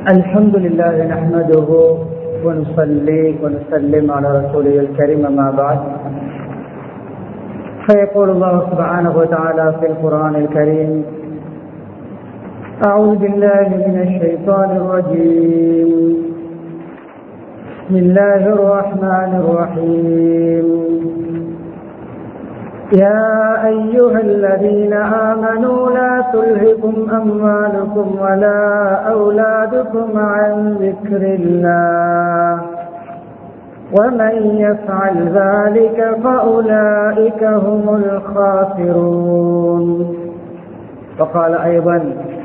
الحمد لله نحمده ونصلي ونسلم على رسوله الكريم ما بعد فيقول الله سبحانه وتعالى في القرآن الكريم أعوذ بالله من الشيطان الرجيم بسم الله الرحمن الرحيم يا أيها الذين آمنوا لا تلهكم أموالكم ولا أولادكم عن ذكر الله ومن يفعل ذلك فأولئك هم الخاسرون وقال أيضا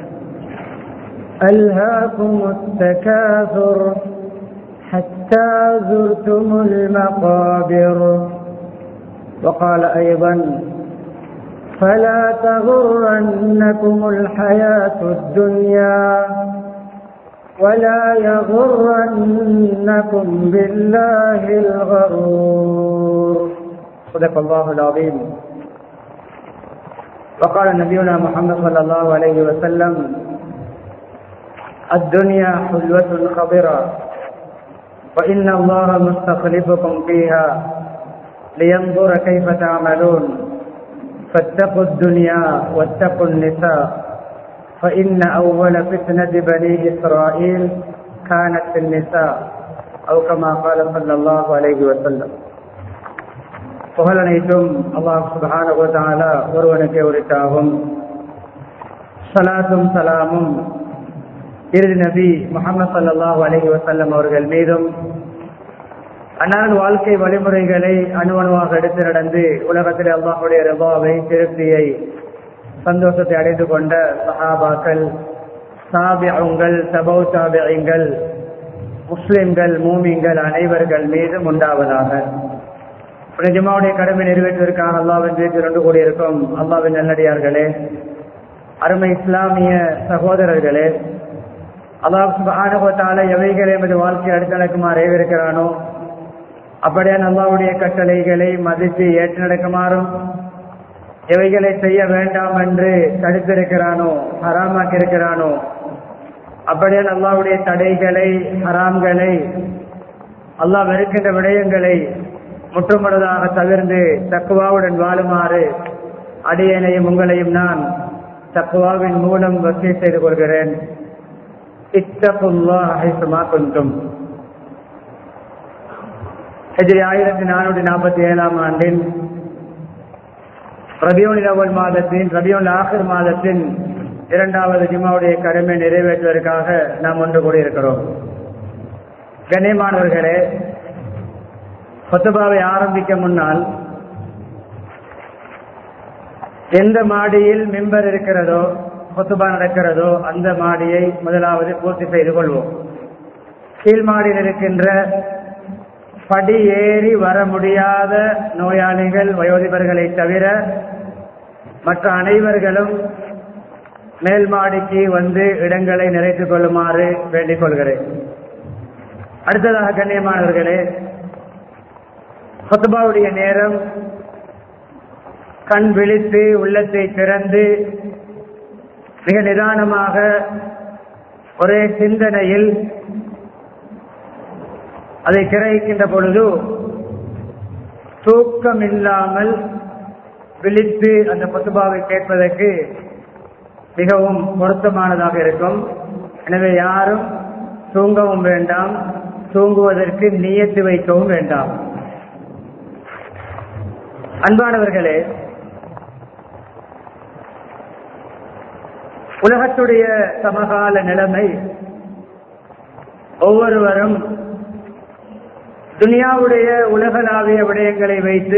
ألهاكم التكاثر حتى زرتم المقابر وقال أيضا فلا تغرنكم الحياة الدنيا ولا يغرنكم بالله الغرور صدق الله العظيم وقال نبينا محمد صلى الله عليه وسلم الدنيا حلوة خضرة وإن الله مستخلفكم فيها لينظر كيف تعملون فاتقوا الدنيا واتقوا النساء فإن أول فتنة بني إسرائيل كانت في النساء أو كما قال صلى الله عليه وسلم புகழனைத்தும் அல்லாஹ் சுபஹான தாலா ஒருவனுக்கே உரித்தாகும் சலாத்தும் சலாமும் இறுதி நபி முகமது சல்லாஹூ அலஹி வசல்லம் அவர்கள் மீதும் அன்னாரின் வாழ்க்கை வழிமுறைகளை அணுவணுவாக எடுத்து நடந்து உலகத்தில் அல்லாஹுடைய ரபாவை திருப்தியை சந்தோஷத்தை அடைந்து கொண்ட சஹாபாக்கள் சாபியங்கள் சபௌ சாபியங்கள் முஸ்லிம்கள் மூமிங்கள் அனைவர்கள் மீதும் உண்டாவதாக ஜமாவுடைய கடமை நிறைவேற்றுவதற்காக அல்லாவின் வீட்டில் ஒன்று கூடியிருக்கும் அல்லாவின் நல்லடியார்களே அருமை இஸ்லாமிய சகோதரர்களே அல்லாஹ் சுபானுபத்தால எவைகளை எமது வாழ்க்கையை அடுத்து நடக்குமாறு ஏவிருக்கிறானோ அப்படியே அல்லாவுடைய கட்டளைகளை மதித்து ஏற்று நடக்குமாறும் எவைகளை செய்ய வேண்டாம் என்று தடுத்திருக்கிறானோ ஹராமாக்கி இருக்கிறானோ அப்படியே அல்லாவுடைய தடைகளை ஹராம்களை அல்லாஹ் வெறுக்கின்ற விடயங்களை முற்றுமுழுதாக தவிர்ந்து தக்குவாவுடன் வாழுமாறு அடியனையும் உங்களையும் நான் தக்குவாவின் மூலம் வசதி செய்து கொள்கிறேன் இத்தகுல்லா ஹைசுமா கொஞ்சம் ஹஜ்ரி ஆயிரத்தி நானூற்றி நாற்பத்தி ஏழாம் ஆண்டின் ரபியோன் அவல் மாதத்தின் ரபியோன் ஆஹர் மாதத்தின் இரண்டாவது ஜிம்மாவுடைய கடமை நிறைவேற்றுவதற்காக நாம் ஒன்று கூடியிருக்கிறோம் கண்ணியமானவர்களே கொத்தபாவை ஆரம்பிக்க முன்னால் எந்த மாடியில் மிம்பர் இருக்கிறதோ கொத்துபா நடக்கிறதோ அந்த மாடியை முதலாவது பூர்த்தி செய்து கொள்வோம் கீழ் மாடியில் இருக்கின்ற படி ஏறி வர முடியாத நோயாளிகள் வயோதிபர்களை தவிர மற்ற அனைவர்களும் மேல் மாடிக்கு வந்து இடங்களை நிறைத்துக் கொள்ளுமாறு வேண்டிக் கொள்கிறேன் அடுத்ததாக கண்ணியமானவர்களே சொத்துபாவுடைய நேரம் கண் விழித்து உள்ளத்தை திறந்து மிக நிதானமாக ஒரே சிந்தனையில் அதை கிரகிக்கின்ற பொழுது தூக்கம் இல்லாமல் விழித்து அந்த பசுபாவை கேட்பதற்கு மிகவும் பொருத்தமானதாக இருக்கும் எனவே யாரும் தூங்கவும் வேண்டாம் தூங்குவதற்கு நியத்து வைக்கவும் வேண்டாம் அன்பானவர்களே உலகத்துடைய சமகால நிலைமை ஒவ்வொருவரும் துனியாவுடைய உலகளாவிய விடயங்களை வைத்து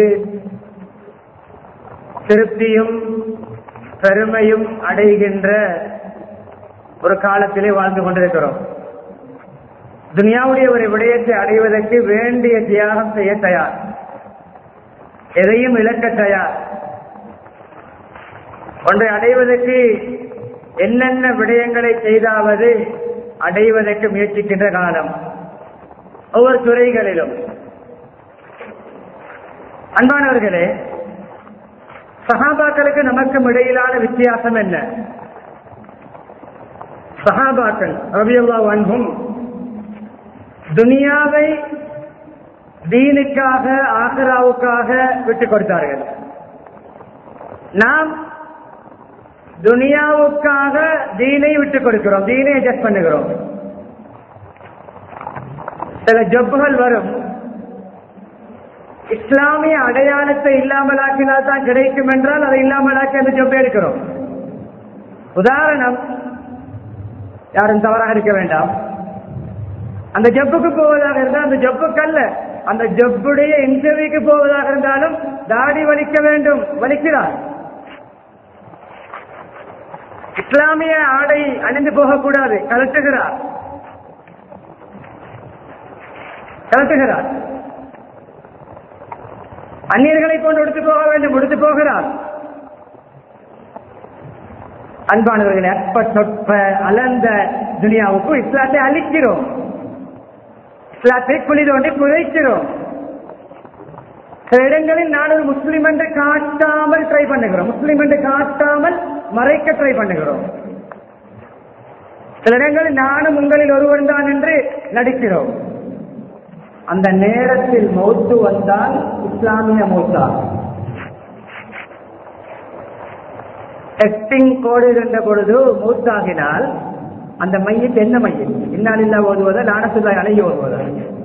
திருப்தியும் பெருமையும் அடைகின்ற ஒரு காலத்திலே வாழ்ந்து கொண்டிருக்கிறோம் துனியாவுடைய ஒரு விடயத்தை அடைவதற்கு வேண்டிய தியாகம் செய்ய தயார் எதையும் இழக்க தயார் ஒன்றை அடைவதற்கு என்னென்ன விடயங்களை செய்தாவது அடைவதற்கு முயற்சிக்கின்ற காலம் ஒவ்வொரு துறைகளிலும் அன்பானவர்களே சகாபாக்களுக்கு நமக்கும் இடையிலான வித்தியாசம் என்ன சஹாபாக்கள் ரபியுல்லா அன்பும் துனியாவை தீனுக்காக ஆகராவுக்காக விட்டுக் கொடுத்தார்கள் நாம் துனியாவுக்காக தீனை விட்டுக் கொடுக்கிறோம் தீனை அட்ஜஸ்ட் பண்ணுகிறோம் சில ஜப்புகள் வரும் இஸ்லாமிய அடையாளத்தை இல்லாமலாக்கினால் தான் கிடைக்கும் என்றால் அதை இல்லாமலாக்கி அந்த ஜப்பை எடுக்கிறோம் உதாரணம் யாரும் தவறாக இருக்க வேண்டாம் அந்த ஜப்புக்கு போவதாக இருந்தால் அந்த ஜப்புக்கல்ல அந்த ஜப்புடைய இன்டர்வியூக்கு போவதாக இருந்தாலும் தாடி வலிக்க வேண்டும் வலிக்கிறார் இஸ்லாமிய ஆடை அணிந்து போகக்கூடாது கலட்டுகிறார் கலட்டுகிறார் அந்நியர்களை கொண்டு எடுத்து போக வேண்டும் எடுத்து போகிறார் அன்பானவர்களை அற்ப சொற்ப அலர்ந்த துனியாவுக்கு இஸ்லாத்தை அழிக்கிறோம் இஸ்லாத்தை குழி தோண்டி புதைக்கிறோம் சில இடங்களில் நான் ஒரு முஸ்லிம் என்று காட்டாமல் ட்ரை பண்ணுகிறோம் முஸ்லிம் என்று காட்டாமல் மறைக்க ட்ரை பண்ணுகிறோம் சில இடங்களில் நானும் உங்களில் ஒருவன் தான் என்று நடிக்கிறோம் அந்த நேரத்தில் மௌத்து வந்தால் இஸ்லாமிய மௌத்தா டெஸ்டிங் கோடு இருந்த பொழுது மூத்தாகினால் அந்த மையத்து என்ன மையம் இன்னாலில்லா ஓதுவதா லானத்துல்லாய் அலைய ஓதுவதா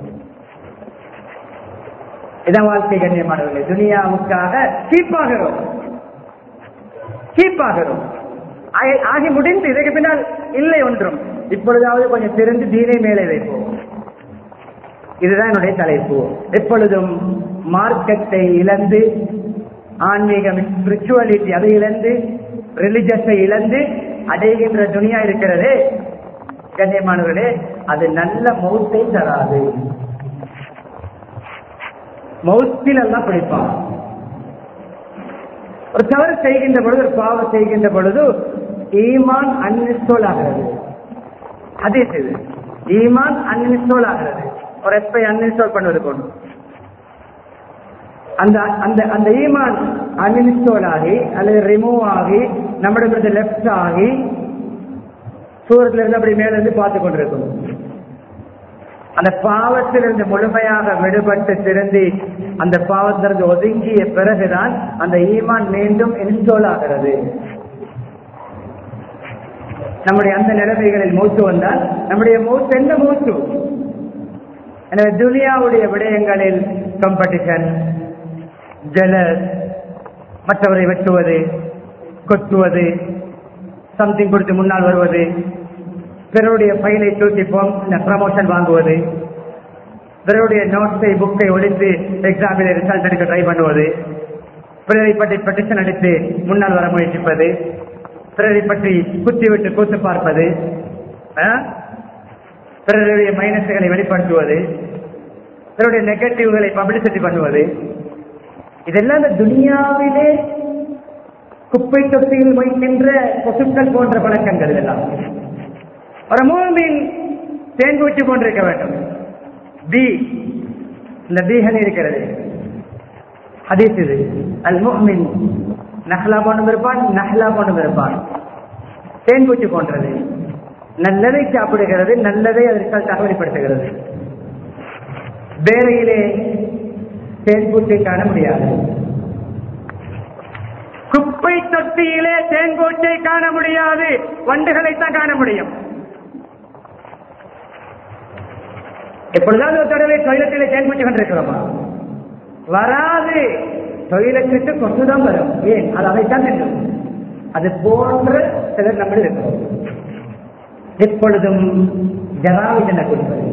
இதான் வாழ்க்கை கண்ணியமானவர்களே துனியாவுக்காக கீப்பாகிறோம் கீப்பாகிறோம் ஆகி- ஆகி முடிந்து இதற்கு பின்னால் இல்லை ஒன்றும் இப்பொழுதாவது கொஞ்சம் திறந்து தீனை மேலே வைப்போம் இதுதான் என்னுடைய தலைப்பு எப்பொழுதும் மார்க்கத்தை இழந்து ஆன்மீகம் ஸ்பிரிச்சுவாலிட்டி அதை இழந்து ரிலிஜியஸை இழந்து அடைகின்ற துணியா இருக்கிறதே கண்ணியமானவர்களே அது நல்ல மௌத்தை தராது மௌத்தில் எல்லாம் பிடிப்பான் ஒரு தவறு செய்கின்ற பொழுது ஒரு பாவம் செய்கின்ற பொழுது ஈமான் அன்இன்ஸ்டால் ஆகிறது அதே இது ஈமான் அன்இன்ஸ்டால் ஆகிறது ஒரு எஸ்பை அன்இன்ஸ்டால் பண்ணுவது கொண்டு அந்த அந்த அந்த ஈமான் அன்இன்ஸ்டால் ஆகி அல்லது ரிமூவ் ஆகி நம்மிடமிருந்து லெஃப்ட் ஆகி சூரத்துல இருந்து அப்படி மேல இருந்து பார்த்து கொண்டிருக்கும் அந்த பாவத்திலிருந்து முழுமையாக விடுபட்டு திருந்தி அந்த பாவத்திலிருந்து ஒதுங்கிய பிறகுதான் அந்த ஈமான் மீண்டும் இன்ஸ்டால் ஆகிறது நம்முடைய அந்த நிலைமைகளில் மூச்சு வந்தால் நம்முடைய மூச்சு என்ன மூச்சு எனவே துனியாவுடைய விடயங்களில் காம்படிஷன் ஜெலஸ் மற்றவரை வெட்டுவது கொத்துவது சம்திங் கொடுத்து முன்னால் வருவது பிறருடைய ஃபைலை தூக்கி ப்ரமோஷன் வாங்குவது பிறருடைய நோட்ஸை புக்கை ஒழித்து எக்ஸாமில் ரிசல்ட் எடுக்க ட்ரை பண்ணுவது பிறரை பற்றி பெட்டிஷன் அடித்து முன்னால் வர முயற்சிப்பது பிறரை பற்றி குத்தி விட்டு கூத்து பார்ப்பது ஆ? பிறருடைய மைனஸ்களை வெளிப்படுத்துவது பிறருடைய நெகட்டிவ்களை பப்ளிசிட்டி பண்ணுவது இதெல்லாம் இந்த துனியாவிலே குப்பை தொட்டியில் வைக்கின்ற கொசுக்கள் போன்ற பழக்கங்கள் இதெல்லாம் ஒரு மூமின் தேங்குச்சி கொண்டிருக்க வேண்டும் பி இந்த பீகன் இருக்கிறது ஹதீஸ் இது அல் முஹ்மின் நஹ்லா போன்றும் இருப்பான் நஹ்லா போன்றும் இருப்பான் தேன்பூச்சி போன்றது நல்லதை சாப்பிடுகிறது நல்லதை அதற்காக தகவல்படுத்துகிறது வேலையிலே தேன்பூச்சை காண முடியாது குப்பை தொட்டியிலே தேன்பூச்சை காண முடியாது வண்டுகளைத்தான் காண முடியும் எப்பொழுதாவது ஒரு தடவை டொய்லெட்டிலே தேன்பூச்சி கொண்டிருக்கிறோமா வராது டொய்லெட்டுக்கு கொசுதான் வரும் ஏன் அது அதைத்தான் தின்னும் அது போன்ற சிலர் நம்மில் இருக்கிறோம் எப்பொழுதும் ஜனாவிதனை கொடுப்பது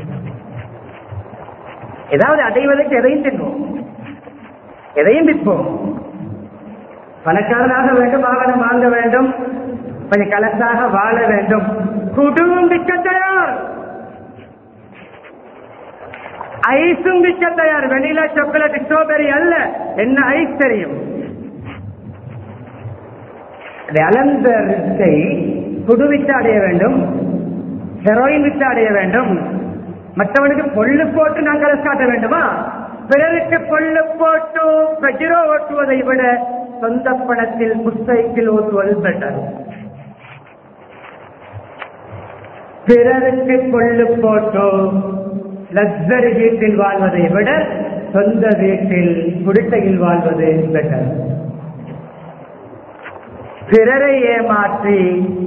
ஏதாவது அடைவதற்கு எதையும் தின்னும் எதையும் விற்போம் பணக்காரனாக வேண்டும் வாகனம் வாங்க வேண்டும் கொஞ்சம் கலசாக வாழ வேண்டும் குடும்பம் விற்க தயார் ஐஸும் விற்க தயார் வெனிலா சாக்லேட் ஸ்ட்ராபெரி அல்ல என்ன ஐஸ் தெரியும் அதை அலந்த ரிஸ்கை குடுவித்து அடைய வேண்டும் ஹெரோயின் விட்டு அடைய வேண்டும் மற்றவனுக்கு பொல்லு போட்டு நாங்கள் காட்ட வேண்டுமா பிறருக்கு பொல்லு போட்டு கஜிரோ ஓட்டுவதை விட சொந்த பணத்தில் புத்தகைக்கில் ஓட்டுவது பெட்டர் பிறருக்கு கொள்ளு போட்டோ லக்ஸரி வீட்டில் வாழ்வதை விட சொந்த வீட்டில் குடிசையில் வாழ்வது பெட்டர் பிறரை ஏமாற்றி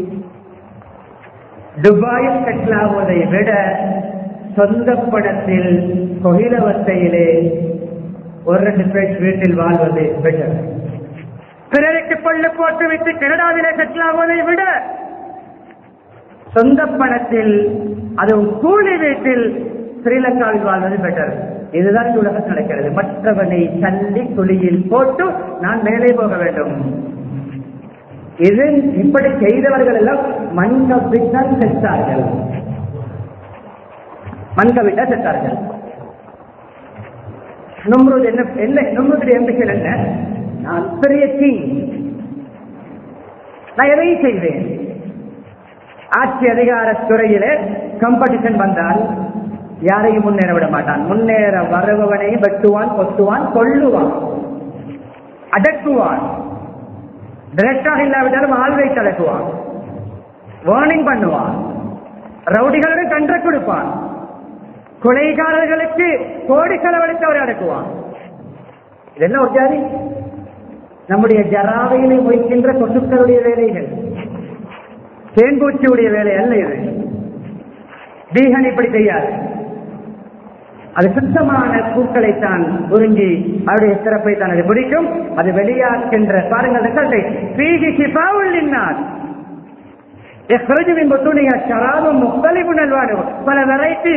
துபாயில் செட்டிலாவதை விட சொந்த படத்தில் கொகிலவத்தையிலே ஒரு ரெண்டு பேர் வீட்டில் வாழ்வது பெட்டர் பிறருக்கு பள்ளு போட்டு விட்டு கனடாவிலே செட்டிலாவதை விட சொந்த பணத்தில் அதுவும் கூலி வீட்டில் ஸ்ரீலங்காவில் வாழ்வது பெட்டர் இதுதான் இந்த உலகம் நடக்கிறது மற்றவனை தள்ளி குழியில் போட்டு நான் மேலே போக வேண்டும் இது இப்படி செய்தவர்கள் எல்லாம் மண்கவித்தான் செத்தார்கள் மண்கவிட்டா செத்தார்கள் நும்ருது என்ன என்ன நும்ருடைய எம்பிக்கள் என்ன நான் பெரிய கிங் நான் எதையும் செய்வேன் ஆட்சி அதிகார துறையிலே காம்படிஷன் வந்தால் யாரையும் முன்னேற விட மாட்டான் முன்னேற வருபவனையும் வெட்டுவான் கொத்துவான் கொள்ளுவான் அடக்குவான் டிரெக்டாக இல்லாவிட்டாலும் ஆள் வைத்து அடக்குவான் வார்னிங் பண்ணுவான் ரவுடிகளுக்கு கன்ற கொடுப்பான் கொலைகாரர்களுக்கு கோடி செலவழித்து அவரை அடக்குவான் இதெல்லாம் ஒரு ஜாதி நம்முடைய ஜராவையிலே மொய்க்கின்ற கொசுக்களுடைய வேலைகள் தேன்பூச்சியுடைய வேலை அல்ல இது தீகன் இப்படி செய்யாது அது சுத்தமான பூக்களைத்தான் உறிஞ்சி அவருடைய சிறப்பை தான் அது பிடிக்கும் அது வெளியாக்கின்ற பாருங்கள் ரிசல்ட்டை பீகி சிபாவுள்ளினார் يخرج من بطونها شراب مختلف الوانه பல வெரைட்டி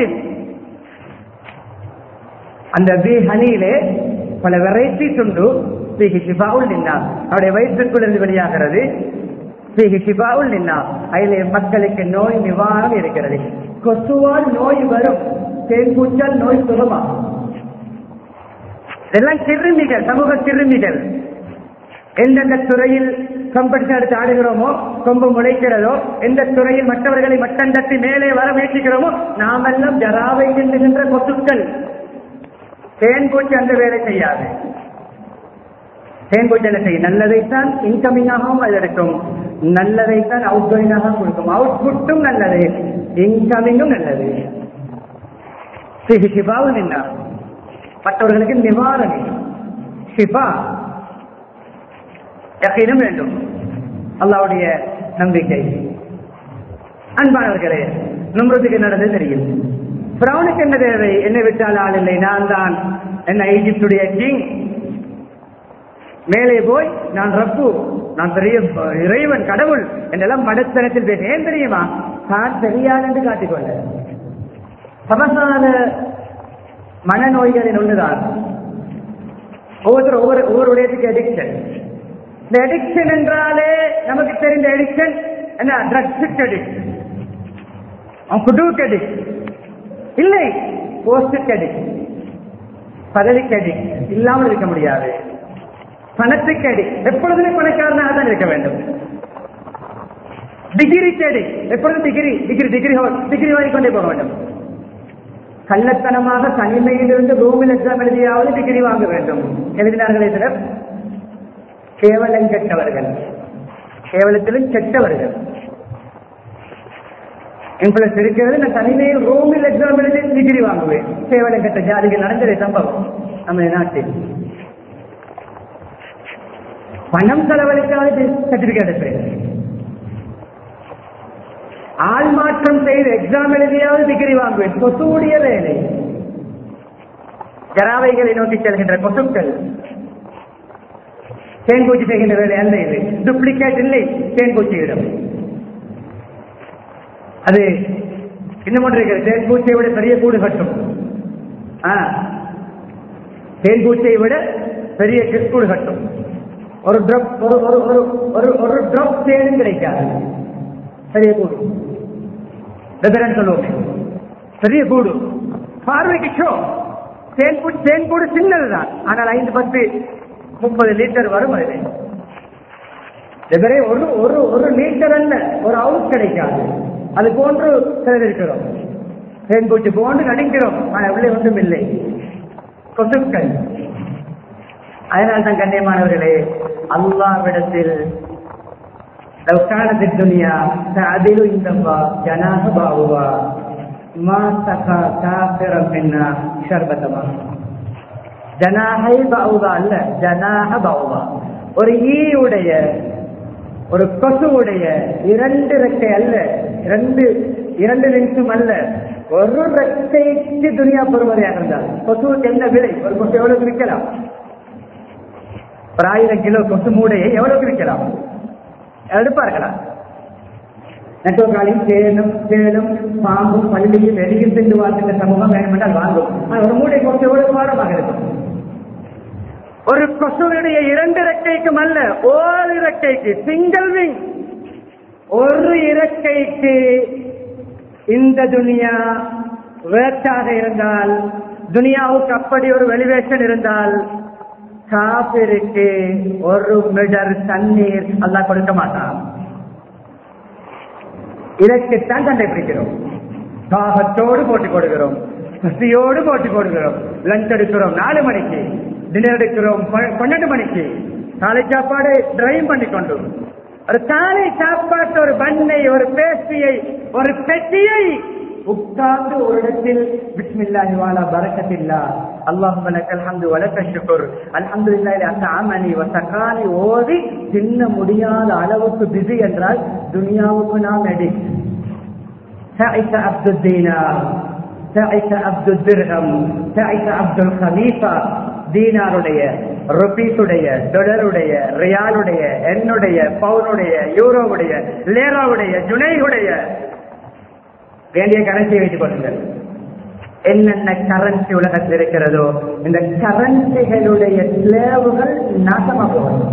அந்த பி ஹனியிலே பல வெரைட்டிஸ் உண்டு பீகி சிபாவுல் நின்னார் அவருடைய வயிற்றுக்குள் இருந்து வெளியாகிறது பீகி சிபாவுல் நின்னார் அதிலே மக்களுக்கு நோய் நிவாரணம் இருக்கிறது கொசுவால் நோய் வரும் தேன்பூச்சால் நோய் சுகமாகும் இதெல்லாம் கிருமிகள் சமூக கிருமிகள் எந்தெந்த துறையில் கம்பெனி எடுத்து ஆடுகிறோமோ கொம்பு முளைக்கிறதோ எந்த துறையில் மற்றவர்களை மட்டம் தட்டி மேலே வர முயற்சிக்கிறோமோ நாமெல்லாம் ஜராவை என்கின்ற கொசுக்கள் தேன்பூச்சி அந்த வேலை செய்யாது தேன்பூச்சி என்ன செய்யும் நல்லதைத்தான் இன்கமிங்காகவும் அது எடுக்கும் நல்லதைத்தான் அவுட் கோயிங்காக கொடுக்கும் அவுட்புட்டும் நல்லது இன்கமிங்கும் நல்லது சிபாவும் நின்றார் மற்றவர்களுக்கு நிவாரணி சிபா யக்கீனும் வேண்டும் அல்லாவுடைய நம்பிக்கை அன்பானவர்களே நும்ரத்துக்கு நடந்தது தெரியும் பிரவுனுக்கு என்ன தேவை என்னை விட்டால் ஆள் இல்லை நான் தான் என்ன ஈஜிப்டுடைய கிங் மேலே போய் நான் ரப்பு நான் பெரிய இறைவன் கடவுள் என்றெல்லாம் படத்தனத்தில் பேச ஏன் தெரியுமா தான் தெரியாது என்று காட்டிக்கொண்ட சமசான மனநோய்களின் ஒன்றுதான் ஒவ்வொருத்தர் ஒவ்வொரு ஒவ்வொரு உடையத்துக்கு அடிக்ஷன் இந்த அடிக்ஷன் என்றாலே நமக்கு தெரிந்த அடிக்ஷன் என்ன ட்ரக்ஸுக்கு அடிக்ட் புடுவுக்கு அடிக்ட் இல்லை போஸ்டுக்கு அடிக்ட் பதவிக்கு அடிக்ட் இல்லாமல் இருக்க முடியாது பணத்துக்கு அடி எப்பொழுதுமே பணக்காரனாக தான் இருக்க வேண்டும் டிகிரிக்கு அடி எப்பொழுதும் டிகிரி டிகிரி டிகிரி டிகிரி வாங்கிக்கொண்டே போக வேண்டும் கள்ளத்தனமாக தனிமையிலிருந்து ரூமில் எக்ஸாம் எழுதியாவது டிகிரி வாங்க வேண்டும் எழுதினார்களே சிலர் கேவலம் கெட்டவர்கள் கேவலத்திலும் கெட்டவர்கள் இன்ஃபுளுன்ஸ் இருக்கிறது நான் தனிமையில் ரூமில் எக்ஸாம் எழுதி டிகிரி வாங்குவேன் கேவலம் கெட்ட ஜாதிகள் நடந்தது சம்பவம் நம்ம நாட்டில் பணம் செலவழிக்காத சர்டிபிகேட் எடுப்பேன் ஆள் மாற்றம் செய்து எக்ஸாம் எழுதியாவது டிகிரி வாங்குவேன் கொசுடைய வேலை ஜராவைகளை நோக்கி செல்கின்ற கொசுக்கள் தேன்பூச்சி செய்கின்ற வேலை அல்ல இது டூப்ளிகேட் இல்லை தேன்பூச்சியிடம் அது இன்னும் ஒன்று இருக்கிறது தேன்பூச்சியை விட பெரிய கூடு கட்டும் ஆ தேன்பூச்சியை விட பெரிய கூடு கட்டும் ஒரு ட்ரப் ஒரு ஒரு ஒரு ஒரு ஒரு ட்ரப் தேனும் கிடைக்காது பெரிய கூடு வெதரன் சொல்லுவோமே பெரிய கூடு பார்வைக்கு ஷோ தேன்பூ தேன்கூடு சின்னதுதான் ஆனால் ஐந்து பத்து முப்பது லிட்டர் வரும் அது வெதரே ஒரு ஒரு ஒரு லிட்டர் அல்ல ஒரு அவுட் கிடைக்காது அது போன்று சிலர் இருக்கிறோம் தேன்பூச்சி போன்று நடிக்கிறோம் ஆனால் உள்ளே ஒன்றும் இல்லை கொசுக்கள் அதனால் தான் கண்ணியமானவர்களே அல்லாவிடத்தில் لو كانت الدنيا تعدل عند الله جناح بعوضة ما سقى كافرا منا شربة ماء ஜனாஹை பவுதா அல்ல ஜனாஹ பவுதா ஒரு ஈயுடைய ஒரு கொசுவுடைய இரண்டு ரெக்கை அல்ல இரண்டு இரண்டு நிமிஷம் அல்ல ஒரு ரெக்கைக்கு துனியா பொறுமதியாக இருந்தால் கொசுவுக்கு என்ன விலை ஒரு கொசு எவ்வளவுக்கு விற்கலாம் ஒரு ஆயிரம் கிலோ கொசு மூடையை எவ்வளவுக்கு விற்கலாம் எடுப்பார்களா நெட்டோக்காலையும் சேலும் சேலும் பாம்பும் பள்ளியும் வெளியில் சென்று வாழ்கின்ற சமூகம் வேண்டுமென்றால் வாங்கும் ஆனால் ஒரு மூடை கொசு எவ்வளவு வாரமாக இருக்கும் ஒரு கொசுவுடைய இரண்டு இறக்கைக்கும் அல்ல ஓர் இறக்கைக்கு சிங்கிள் விங் ஒரு இறக்கைக்கு இந்த துனியா வேட்டாக இருந்தால் துனியாவுக்கு அப்படி ஒரு வெளிவேஷன் இருந்தால் காபிருக்கு ஒரு மிடர் தண்ணீர் அல்லாஹ் கொடுக்க மாட்டான் இதற்குத்தான் சண்டை பிடிக்கிறோம் தாகத்தோடு போட்டி கொடுக்கிறோம் பசியோடு போட்டி கொடுக்கிறோம் லஞ்ச் எடுக்கிறோம் நாலு மணிக்கு டின்னர் எடுக்கிறோம் ப- பன்னெண்டு மணிக்கு காலை சாப்பாடு டிரைவ் பண்ணி கொண்டு ஒரு காலை சாப்பாட்டு ஒரு பண்ணை ஒரு பேஸ்டியை ஒரு பெட்டியை உட்கார்ந்து ஒரு இடத்தில் பிஸ்மில்லாஹி வாலா பரக்கத்தில்லா அல்லாஹும்ம லக்கல் ஹம்து வலக்க ஷுக்ர் அல்ஹம்துலில்லாஹி அன்அமனி வ சகானி ஓதி தின்ன முடியாத அளவுக்கு பிஸி என்றால் துனியாவுக்கு நாம் எடிக்ட் تعس عبد الدينار تعس عبد الدرهم تعس عبد الخليفة தீனாருடைய ருபீஸுடைய டொலருடைய ரியாலுடைய எண்ணுடைய பவுனுடைய யூரோவுடைய லேராவுடைய ஜுனையுடைய வேண்டிய கரன்சியை வைத்துக் கொள்ளுங்கள் என்னென்ன கரன்சி உலகத்தில் இருக்கிறதோ இந்த கரன்சிகளுடைய ஸ்லேவுகள் நாசமாக போகும்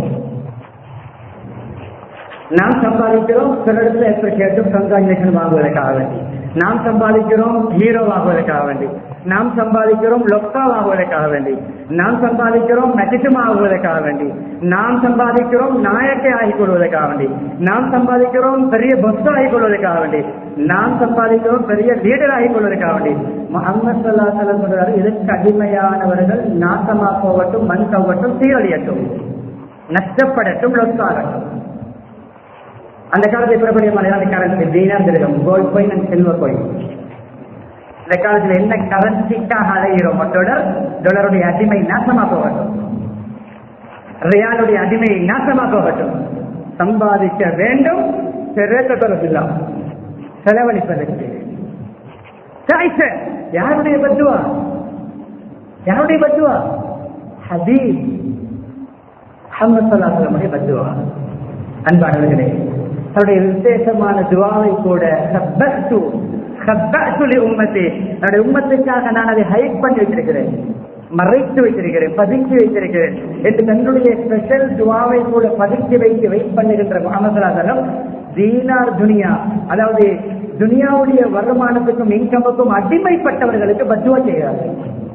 நாம் சம்பாதிக்கிறோம் பிறரிடத்துல எப்படி கேட்டும் கங்காஜுலேஷன் வாங்குவதற்காக வேண்டி நாம் சம்பாதிக்கிறோம் ஹீரோ ஆகுவதற்காக வேண்டி நாம் சம்பாதிக்கிறோம் லொக்கா ஆகுவதற்காக வேண்டி நாம் சம்பாதிக்கிறோம் நகிட்டுமா ஆகுவதற்காக வேண்டி நாம் சம்பாதிக்கிறோம் நாயக்கை ஆகிக் கொள்வதற்காக வேண்டி நாம் சம்பாதிக்கிறோம் பெரிய பஸ் ஆகிக் கொள்வதற்காக வேண்டி நாம் சம்பாதிக்கிறோம் பெரிய லீடர் ஆகிக் கொள்வதற்காக வேண்டி முகமது சல்லா சொல்லம் சொல்றாரு இதற்கு அடிமையானவர்கள் நாசமா போகட்டும் மண் கவட்டும் சீரழியட்டும் நஷ்டப்படட்டும் லொக்காகட்டும் அந்த காலத்தில் பிரபலிய மலையாள கரன்சி தீனார் திருகம் gold coin and silver coin இந்த காலத்தில் என்ன கரன்சிக்காக அலைகிறோம் டொலர் டொலருடைய அடிமை நாசமா போகட்டும் ரியாலுடைய அடிமை நாசமா போகட்டும் சம்பாதிக்க வேண்டும் பெருக்கத்தொடர்பில்லா செலவழிப்பதற்கு சாய்ச்ச யாருடைய பத்துவா யாருடைய பத்துவா ஹபீப் முகமது சல்லாஹ் பத்துவா அன்பானவர்களே தன்னுடைய விசேஷமான துவாவை கூட ஹப்பத்து ஹப்பத்து லி உம்மத்தி என்னுடைய உம்மத்துக்காக நான் அதை ஹைட் பண்ணி வச்சிருக்கிறேன் மறைத்து வைத்திருக்கிறேன் பதுக்கி வைத்திருக்கிறேன் என்று தன்னுடைய ஸ்பெஷல் துவாவை கூட பதுக்கி வைத்து வெயிட் பண்ணுகின்ற முகமது தீனார் துனியா அதாவது துனியாவுடைய வருமானத்துக்கும் இன்கமுக்கும் அடிமைப்பட்டவர்களுக்கு பத்துவா செய்கிறார்கள்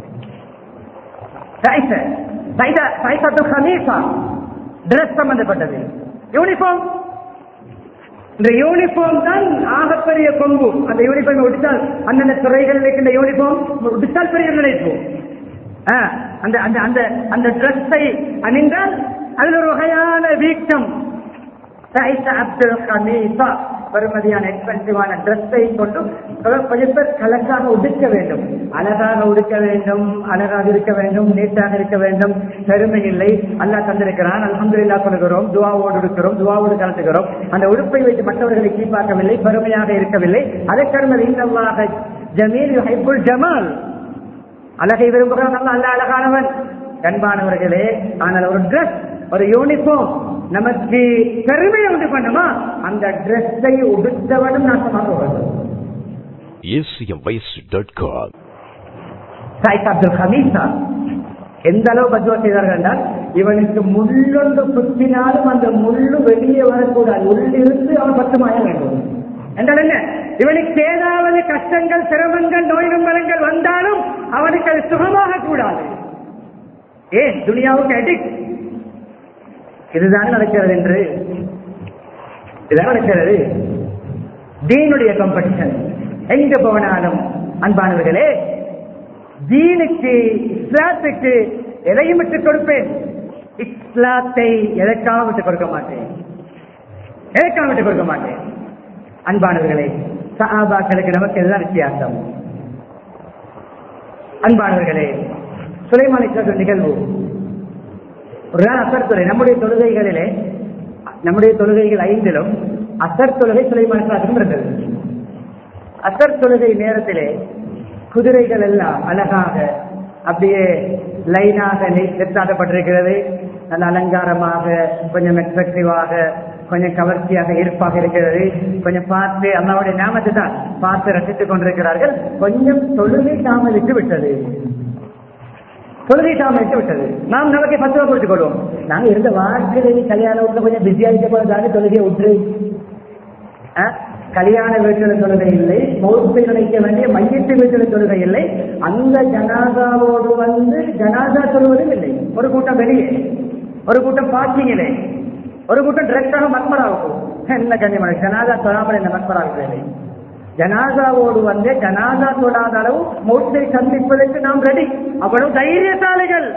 டிரெஸ் சம்பந்தப்பட்டது யூனிஃபார்ம் இந்த யூனிஃபார்ம் தான் ஆகப்பெரிய கொம்பு அந்த யூனிஃபார்ம் உடித்தால் அந்தந்த துறைகளில் இருக்கின்ற யூனிஃபார்ம் உடித்தால் பெரிய நினைப்பு ஆ, அந்த அந்த அந்த அந்த ட்ரெஸ்ஸை அணிந்தால் அதில் ஒரு வகையான வீக்கம் சைஸ் அப்துல் ஹமீஃபா பெருமதியான எக்ஸ்பென்சிவான ட்ரெஸ்ஸை கொண்டு கொஞ்சம் பேர் கலக்காக உடுக்க வேண்டும் அழகாக உடுக்க வேண்டும் அழகாக இருக்க வேண்டும் நீட்டாக இருக்க வேண்டும் பெருமை இல்லை அல்லாஹ் தந்திருக்கிறான் அல்ஹம்துலில்லாஹ் சொல்கிறோம் துவாவோடு இருக்கிறோம் துவாவோடு கலந்துகிறோம் அந்த உடுப்பை வைத்து மற்றவர்களை கீழ்பார்க்கவில்லை பெருமையாக இருக்கவில்லை அதற்கடுமது இன்னமாக ஜமீல் ஹைபுல் ஜமால் அழகை விரும்புகிறான் அல்ல அல்ல அழகானவன் கண்பானவர்களே ஆனால் ஒரு ட்ரெஸ் ஒரு யூனிஃபார்ம் நமக்கு பெருமையை உண்டு பண்ணுமா அந்த ட்ரெஸ்ஸை உடுத்தவனும் நாசமாக வரும் acmvoice.com சாயித் அப்துல் ஹமீசா எந்த அளவு பத்துவா செய்தார்கள் என்றால் இவனுக்கு முள்ளொன்று குத்தினாலும் அந்த முள்ளு வெளியே வரக்கூடாது உள்ளிருந்து அவன் பத்துமாய வேண்டும் என்றால் என்ன இவனுக்கு ஏதாவது கஷ்டங்கள் சிரமங்கள் நோய் நம்பலங்கள் வந்தாலும் அவனுக்கு அது சுகமாக கூடாது ஏன் துனியாவுக்கு அடிக்ட் இதுதான் நடக்கிறது என்று இதுதான் நடக்கிறது தீனுடைய காம்படிஷன் எங்க போனாலும் அன்பானவர்களே தீனுக்கு இஸ்லாத்துக்கு எதையும் விட்டுக் கொடுப்பேன் இஸ்லாத்தை எதற்காக விட்டுக் கொடுக்க மாட்டேன் ஏற்காம விட்டு கொடுக்க மாட்டேன் அன்பானவர்களே சஹாபாக்களுக்கு நமக்கு எல்லாம் வித்தியாசம் அன்பானவர்களே சுலைமான் இஸ்லாத்தின் நிகழ்வு ஒரு நாள் அசர் தொலை நம்முடைய தொழுகைகளிலே நம்முடைய தொழுகைகள் ஐந்திலும் அசர் தொழுகை சுலைமான் இஸ்லாத்திலும் இருந்தது அசர் தொழுகை நேரத்திலே குதிரைகள் எல்லாம் அழகாக அப்படியே லைனாக நிறுத்தாட்டப்பட்டிருக்கிறது நல்ல அலங்காரமாக கொஞ்சம் எக்ஸ்பெக்டிவாக கொஞ்சம் கவர்ச்சியாக இருப்பாக இருக்கிறது கொஞ்சம் பார்த்து அல்லாவுடைய நாமத்தை தான் பார்த்து ரசித்துக் கொண்டிருக்கிறார்கள் கொஞ்சம் தொழுகை தாமதித்து விட்டது தொழுகை தாமதித்து விட்டது நாம் நமக்கு பத்து ரூபா கொடுத்துக் கொள்வோம் நாங்க இருந்த வாழ்க்கையில கல்யாண வீட்டுல கொஞ்சம் பிஸியா இருக்க போறதாங்க தொழுகையை விட்டு ஆ? கல்யாண வீட்டில தொழுகை இல்லை மௌத்தை நினைக்க வேண்டிய மையத்து வீட்டில தொழுகை இல்லை அந்த ஜனாதாவோடு வந்து ஜனாதா சொல்வதும் இல்லை ஒரு கூட்டம் வெளியே ஒரு கூட்டம் பார்க்கிங்கிலே ஒரு கூட்டம் டிரெக்டாக மக்மராவுக்கும் என்ன கண்ணியமான ஜனாதா தொழாமல் என்ன மக்மராவுக்கு ஜனாதாவோடு வந்து ஜனாதா தொழாத அளவு மௌத்தை சந்திப்பதற்கு நாம் ரெடி அவ்வளவு தைரியசாலிகள்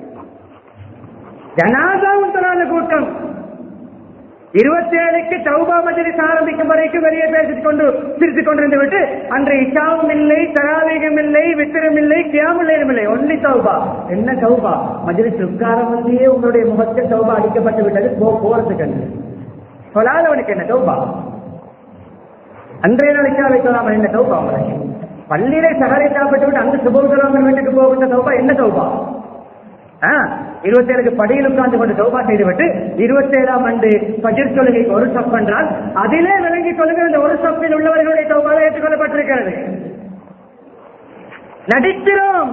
ஜனாதாவும் தொழாத கூட்டம் இருபத்தி ஏழுக்கு தௌபா மஜலிஸ் ஆரம்பிக்கும் வரைக்கும் வெளியே பேசிக் கொண்டு சிரித்துக் கொண்டிருந்து விட்டு அன்று இஷாவும் இல்லை தராவீகம் இல்லை வித்திரம் இல்லை கியாமுல்லையும் இல்லை ஒன்லி தௌபா என்ன தௌபா மஜலிஸ் உட்காரம் வந்தியே உங்களுடைய முகத்தில் தௌபா அடிக்கப்பட்டு விட்டது போ போறதுக்கு என்று சொல்லாதவனுக்கு என்ன தௌபா அன்றைய நாள் இஷாவை சொல்லாமல் என்ன தௌபா உங்களுக்கு பள்ளியிலே சகரை சாப்பிட்டு விட்டு அங்கு சுபோதராமன் வீட்டுக்கு போகின்ற தௌபா என்ன தௌபா இருபத்தி ஏழுக்கு படியில் உட்கார்ந்து கொண்டு தௌபா செய்துவிட்டு இருபத்தி ஏழாம் ஆண்டு பஜிர் தொழுகைக்கு ஒரு சப் என்றால் அதிலே விளங்கிக் கொள்ளுங்கள் இந்த ஒரு சப்பில் உள்ளவர்களுடைய தௌபாவை ஏற்றுக்கொள்ளப்பட்டிருக்கிறது நடிக்கிறோம்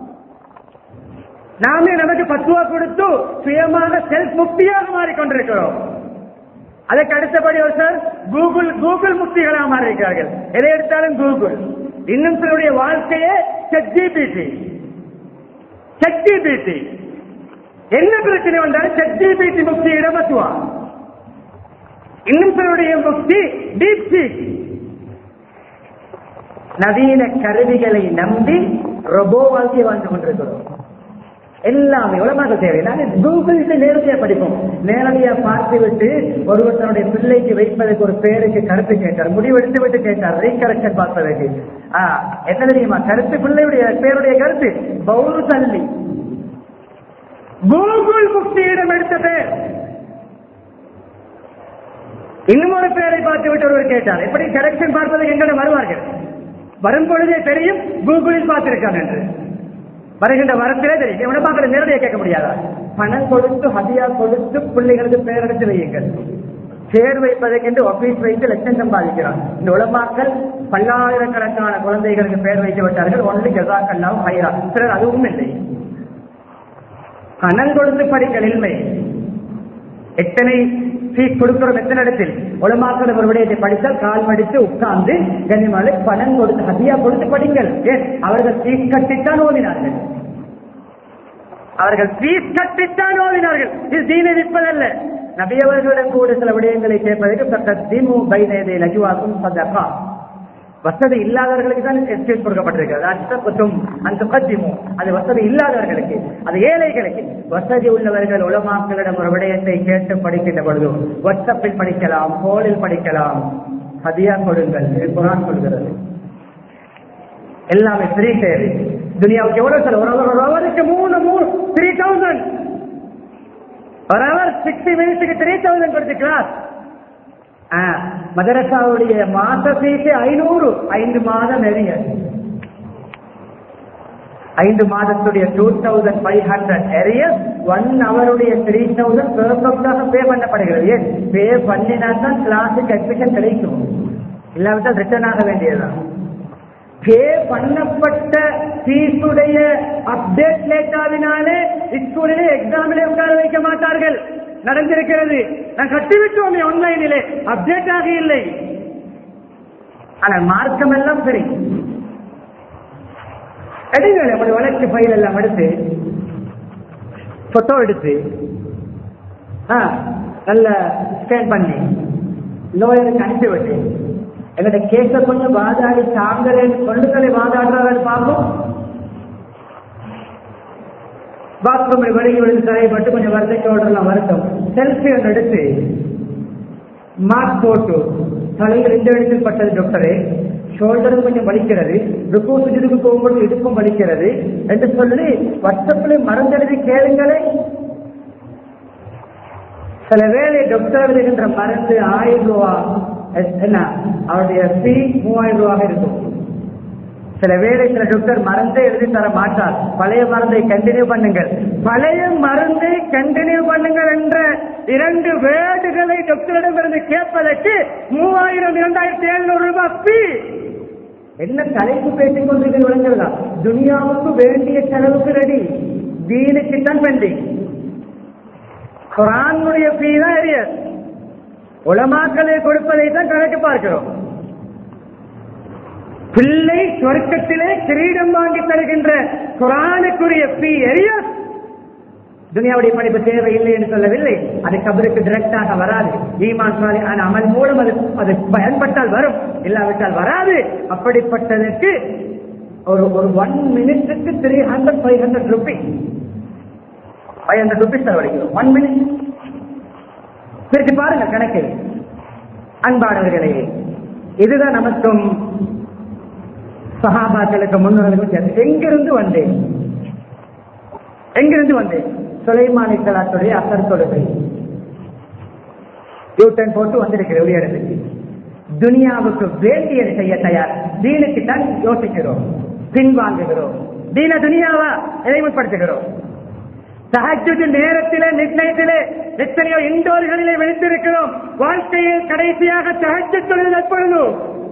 நாமே நமக்கு பத்துவா கொடுத்து சுயமாக செல்ஃப் முக்தியாக மாறிக்கொண்டிருக்கிறோம் அதற்கு அடுத்தபடி ஒரு சார் கூகுள் கூகுள் முக்திகளாக மாறியிருக்கிறார்கள் எதை எடுத்தாலும் கூகுள் இன்னும் சிலருடைய வாழ்க்கையே செக்ஜிபிடி செக்ஜிபிடி என்ன பிரச்சனை வந்தாலும் செக்ஜிபிடி முக்தி இடமத்துவான் இன்னும் சிலருடைய முக்தி டீப் சீக் நவீன கருவிகளை நம்பி ரொபோ வாழ்க்கையை வாழ்ந்து கொண்டிருக்கிறோம் எல்லாமே உலமாக தேவை நாங்கள் கூகுள்ல நேரடியா படிப்போம் நேரடியா பார்த்து விட்டு ஒருவர் தன்னுடைய பிள்ளைக்கு வைப்பதற்கு ஒரு பேருக்கு கருத்து கேட்டார் முடிவெடுத்து விட்டு கேட்டார் ரீகரெக்ஷன் பார்ப்பதற்கு ஆஹ் என்ன தெரியுமா கருத்து பிள்ளையுடைய பேருடைய கருத்து பௌரு தள்ளி கூகுள் முக்தியிடம் எடுத்த பேர் இன்னும் ஒரு பேரை பார்த்து விட்டு ஒருவர் கேட்டார் எப்படி கரெக்ஷன் பார்ப்பதற்கு எங்களிடம் வருவார்கள் வரும் பொழுதே தெரியும் கூகுளில் பார்த்திருக்காங்க என்று வருகின்ற வரத்திலே தெரியும் இவனை பார்க்கற நேரடியாக கேட்க முடியாதா பணம் கொடுத்து ஹதியா கொடுத்து பிள்ளைகளுக்கு பேர் எடுத்து வையுங்கள் பேர் வைப்பதற்கென்று ஆபீஸ் வைத்து லட்சம் சம்பாதிக்கிறான் இந்த உலமாக்கள் பல்லாயிரக்கணக்கான குழந்தைகளுக்கு பேர் வைத்து விட்டார்கள் ஒன்லி ஜசாக்கல்லாம் ஹைரா சிலர் அதுவும் இல்லை பணம் கொடுத்து படிக்கல் இல்லை எத்தனை ஃபீஸ் கொடுக்கிறோம் எத்தனை இடத்தில் உலமாக்கள் ஒரு விடயத்தை படித்தால் கால் மடித்து உட்கார்ந்து கண்ணியமாலை பணம் கொடுத்து ஹதியா கொடுத்து படிங்கள் ஏன் அவர்கள் ஃபீஸ் கட்டித்தான் ஓதினார்கள் அவர்கள் ஃபீஸ் கட்டித்தான் ஓதினார்கள் இது தீனை விற்பதல்ல நபியவர்களிடம் கூட சில விடயங்களை கேட்பதற்கு திமு பைனேதை லஜுவாக்கும் சதகா வசதி இல்லாதவர்களுக்கு தான் எஸ்டேட் கொடுக்கப்பட்டிருக்கிறது அஷ்டபத்தும் அந்த பத்திமு அது வசதி இல்லாதவர்களுக்கு அது ஏழைகளுக்கு வசதி உள்ளவர்கள் உலமாக்களிடம் ஒரு விடயத்தை கேட்டு படிக்கின்ற பொழுது வாட்ஸ்அப்பில் படிக்கலாம் போனில் படிக்கலாம் ஹதியா கொடுங்கள் இது குரான் சொல்கிறது எல்லாமே ஃப்ரீ சேர் துனியாவுக்கு எவ்வளவு சார் ஒரு ஒரு ஹவருக்கு மூணு மூணு த்ரீ தௌசண்ட் ஒரு ஹவர் சிக்ஸ்டி மினிட்ஸுக்கு த்ரீ தௌசண்ட் கொடுத்து கிளாஸ் மதரசாவுடைய மாச ஃபீஸ் ஐநூறு ஐந்து மாதம் நெறிய ஐந்து மாதத்துடைய டூ தௌசண்ட் ஃபைவ் ஹண்ட்ரட் எரிய ஒன் அவருடைய த்ரீ தௌசண்ட் பெர்ஃபெக்டாக பே பண்ணப்படுகிறது ஏன் பே பண்ணினா தான் கிளாஸுக்கு அட்மிஷன் கிடைக்கும் இல்லாவிட்டால் ரிட்டர்ன் ஆக வேண்டியதுதான் பே பண்ணப்பட்ட ஃபீஸுடைய அப்டேட் லேட்டாவினாலே ஸ்கூலிலே எக்ஸாமிலே உட்கார வைக்க மாட்டார்கள் நடந்திருக்கிறது நான் கட்டிவிட்டோமே ஆன்லைனிலே அப்டேட் ஆக இல்லை ஆனால் மார்க்கம் எல்லாம் சரி எடுங்க நம்முடைய வளர்ச்சி ஃபைல் எல்லாம் எடுத்து போட்டோ எடுத்து ஆ, நல்ல ஸ்கேன் பண்ணி லோயருக்கு அனுப்பி விட்டு எங்கிட்ட கேஸ கொஞ்சம் வாதாடி தாங்களேன்னு சொல்லுங்களை வாதாடுறாங்கன்னு பார்ப்போம் பாத்ரூமில் வெளியே விழுந்து தரைப்பட்டு கொஞ்சம் வருத்தத்தோடலாம் வருத்தம் செல்ஃபி ஒன்று எடுத்து மார்க் போட்டு தலையில் ரெண்டு இடத்தில் பட்டது டாக்டரே ஷோல்டரும் கொஞ்சம் வலிக்கிறது ருக்கு சுஜிதுக்கு போகும்போது இடுப்பும் வலிக்கிறது என்று சொல்லி வாட்ஸ்அப்ல மறந்தெழுதி கேளுங்களே சில வேளை டாக்டர் எழுதுகின்ற மருந்து ஆயிரம் ரூபா என்ன அவருடைய ஃபீ மூவாயிரம் ரூபாக இருக்கும் சில வேளை சில டாக்டர் மருந்தே எழுதி தர மாட்டார் பழைய மருந்தை கண்டினியூ பண்ணுங்கள் பழைய மருந்தை கண்டினியூ பண்ணுங்கள் என்ற இரண்டு வேர்டுகளை டாக்டரிடம் இருந்து கேட்பதற்கு மூவாயிரம் இரண்டாயிரத்தி எழுநூறு ரூபாய் ஃபீ என்ன தலைப்பு பேசிக் கொண்டிருக்கிறது விளங்குகிறதா துனியாவுக்கு வேண்டிய செலவுக்கு ரெடி தீனுக்கு தான் பெண்டிங் குரானுடைய ஃபீ தான் எரியர் உலமாக்களை கொடுப்பதை தான் கணக்கு பார்க்கிறோம் பிள்ளை சொர்க்கத்திலே கிரீடம் வாங்கி தருகின்ற குரானுக்குரிய பி எரியர் துனியாவுடைய படிப்பு தேவையில்லை என்று சொல்லவில்லை அது கபருக்கு டிரெக்டாக வராது ஈமான் சாலிஹான அமல் மூலம் அது அது பயன்பட்டால் வரும் இல்லாவிட்டால் வராது அப்படிப்பட்டதற்கு ஒரு ஒரு ஒன் மினிட்டுக்கு three hundred five hundred rupee five hundred rupees செலவழிக்கிறோம் ஒன் மினிட் பிரித்து பாருங்க கணக்கு அன்பானவர்களே இதுதான் நமக்கும் சகாபாக்களுக்கு முன்னோர்களுக்கும் எங்கிருந்து வந்தேன் எங்கிருந்து வந்தேன் சுலைமானி கலாத்துடைய அசர் தொழுகை யூட்டன் போட்டு வந்திருக்கிற ஒரு இடத்துக்கு துனியாவுக்கு வேண்டியது செய்ய தயார் தீனுக்கு தான் யோசிக்கிறோம் பின்வாங்குகிறோம் தீன துனியாவா எதை முற்படுத்துகிறோம் சஹஜுக்கு நேரத்திலே நிர்ணயத்திலே எத்தனையோ இண்டோர்களிலே விழித்திருக்கிறோம் வாழ்க்கையில் கடைசியாக சஹஜ தொழில் எப்பொழுது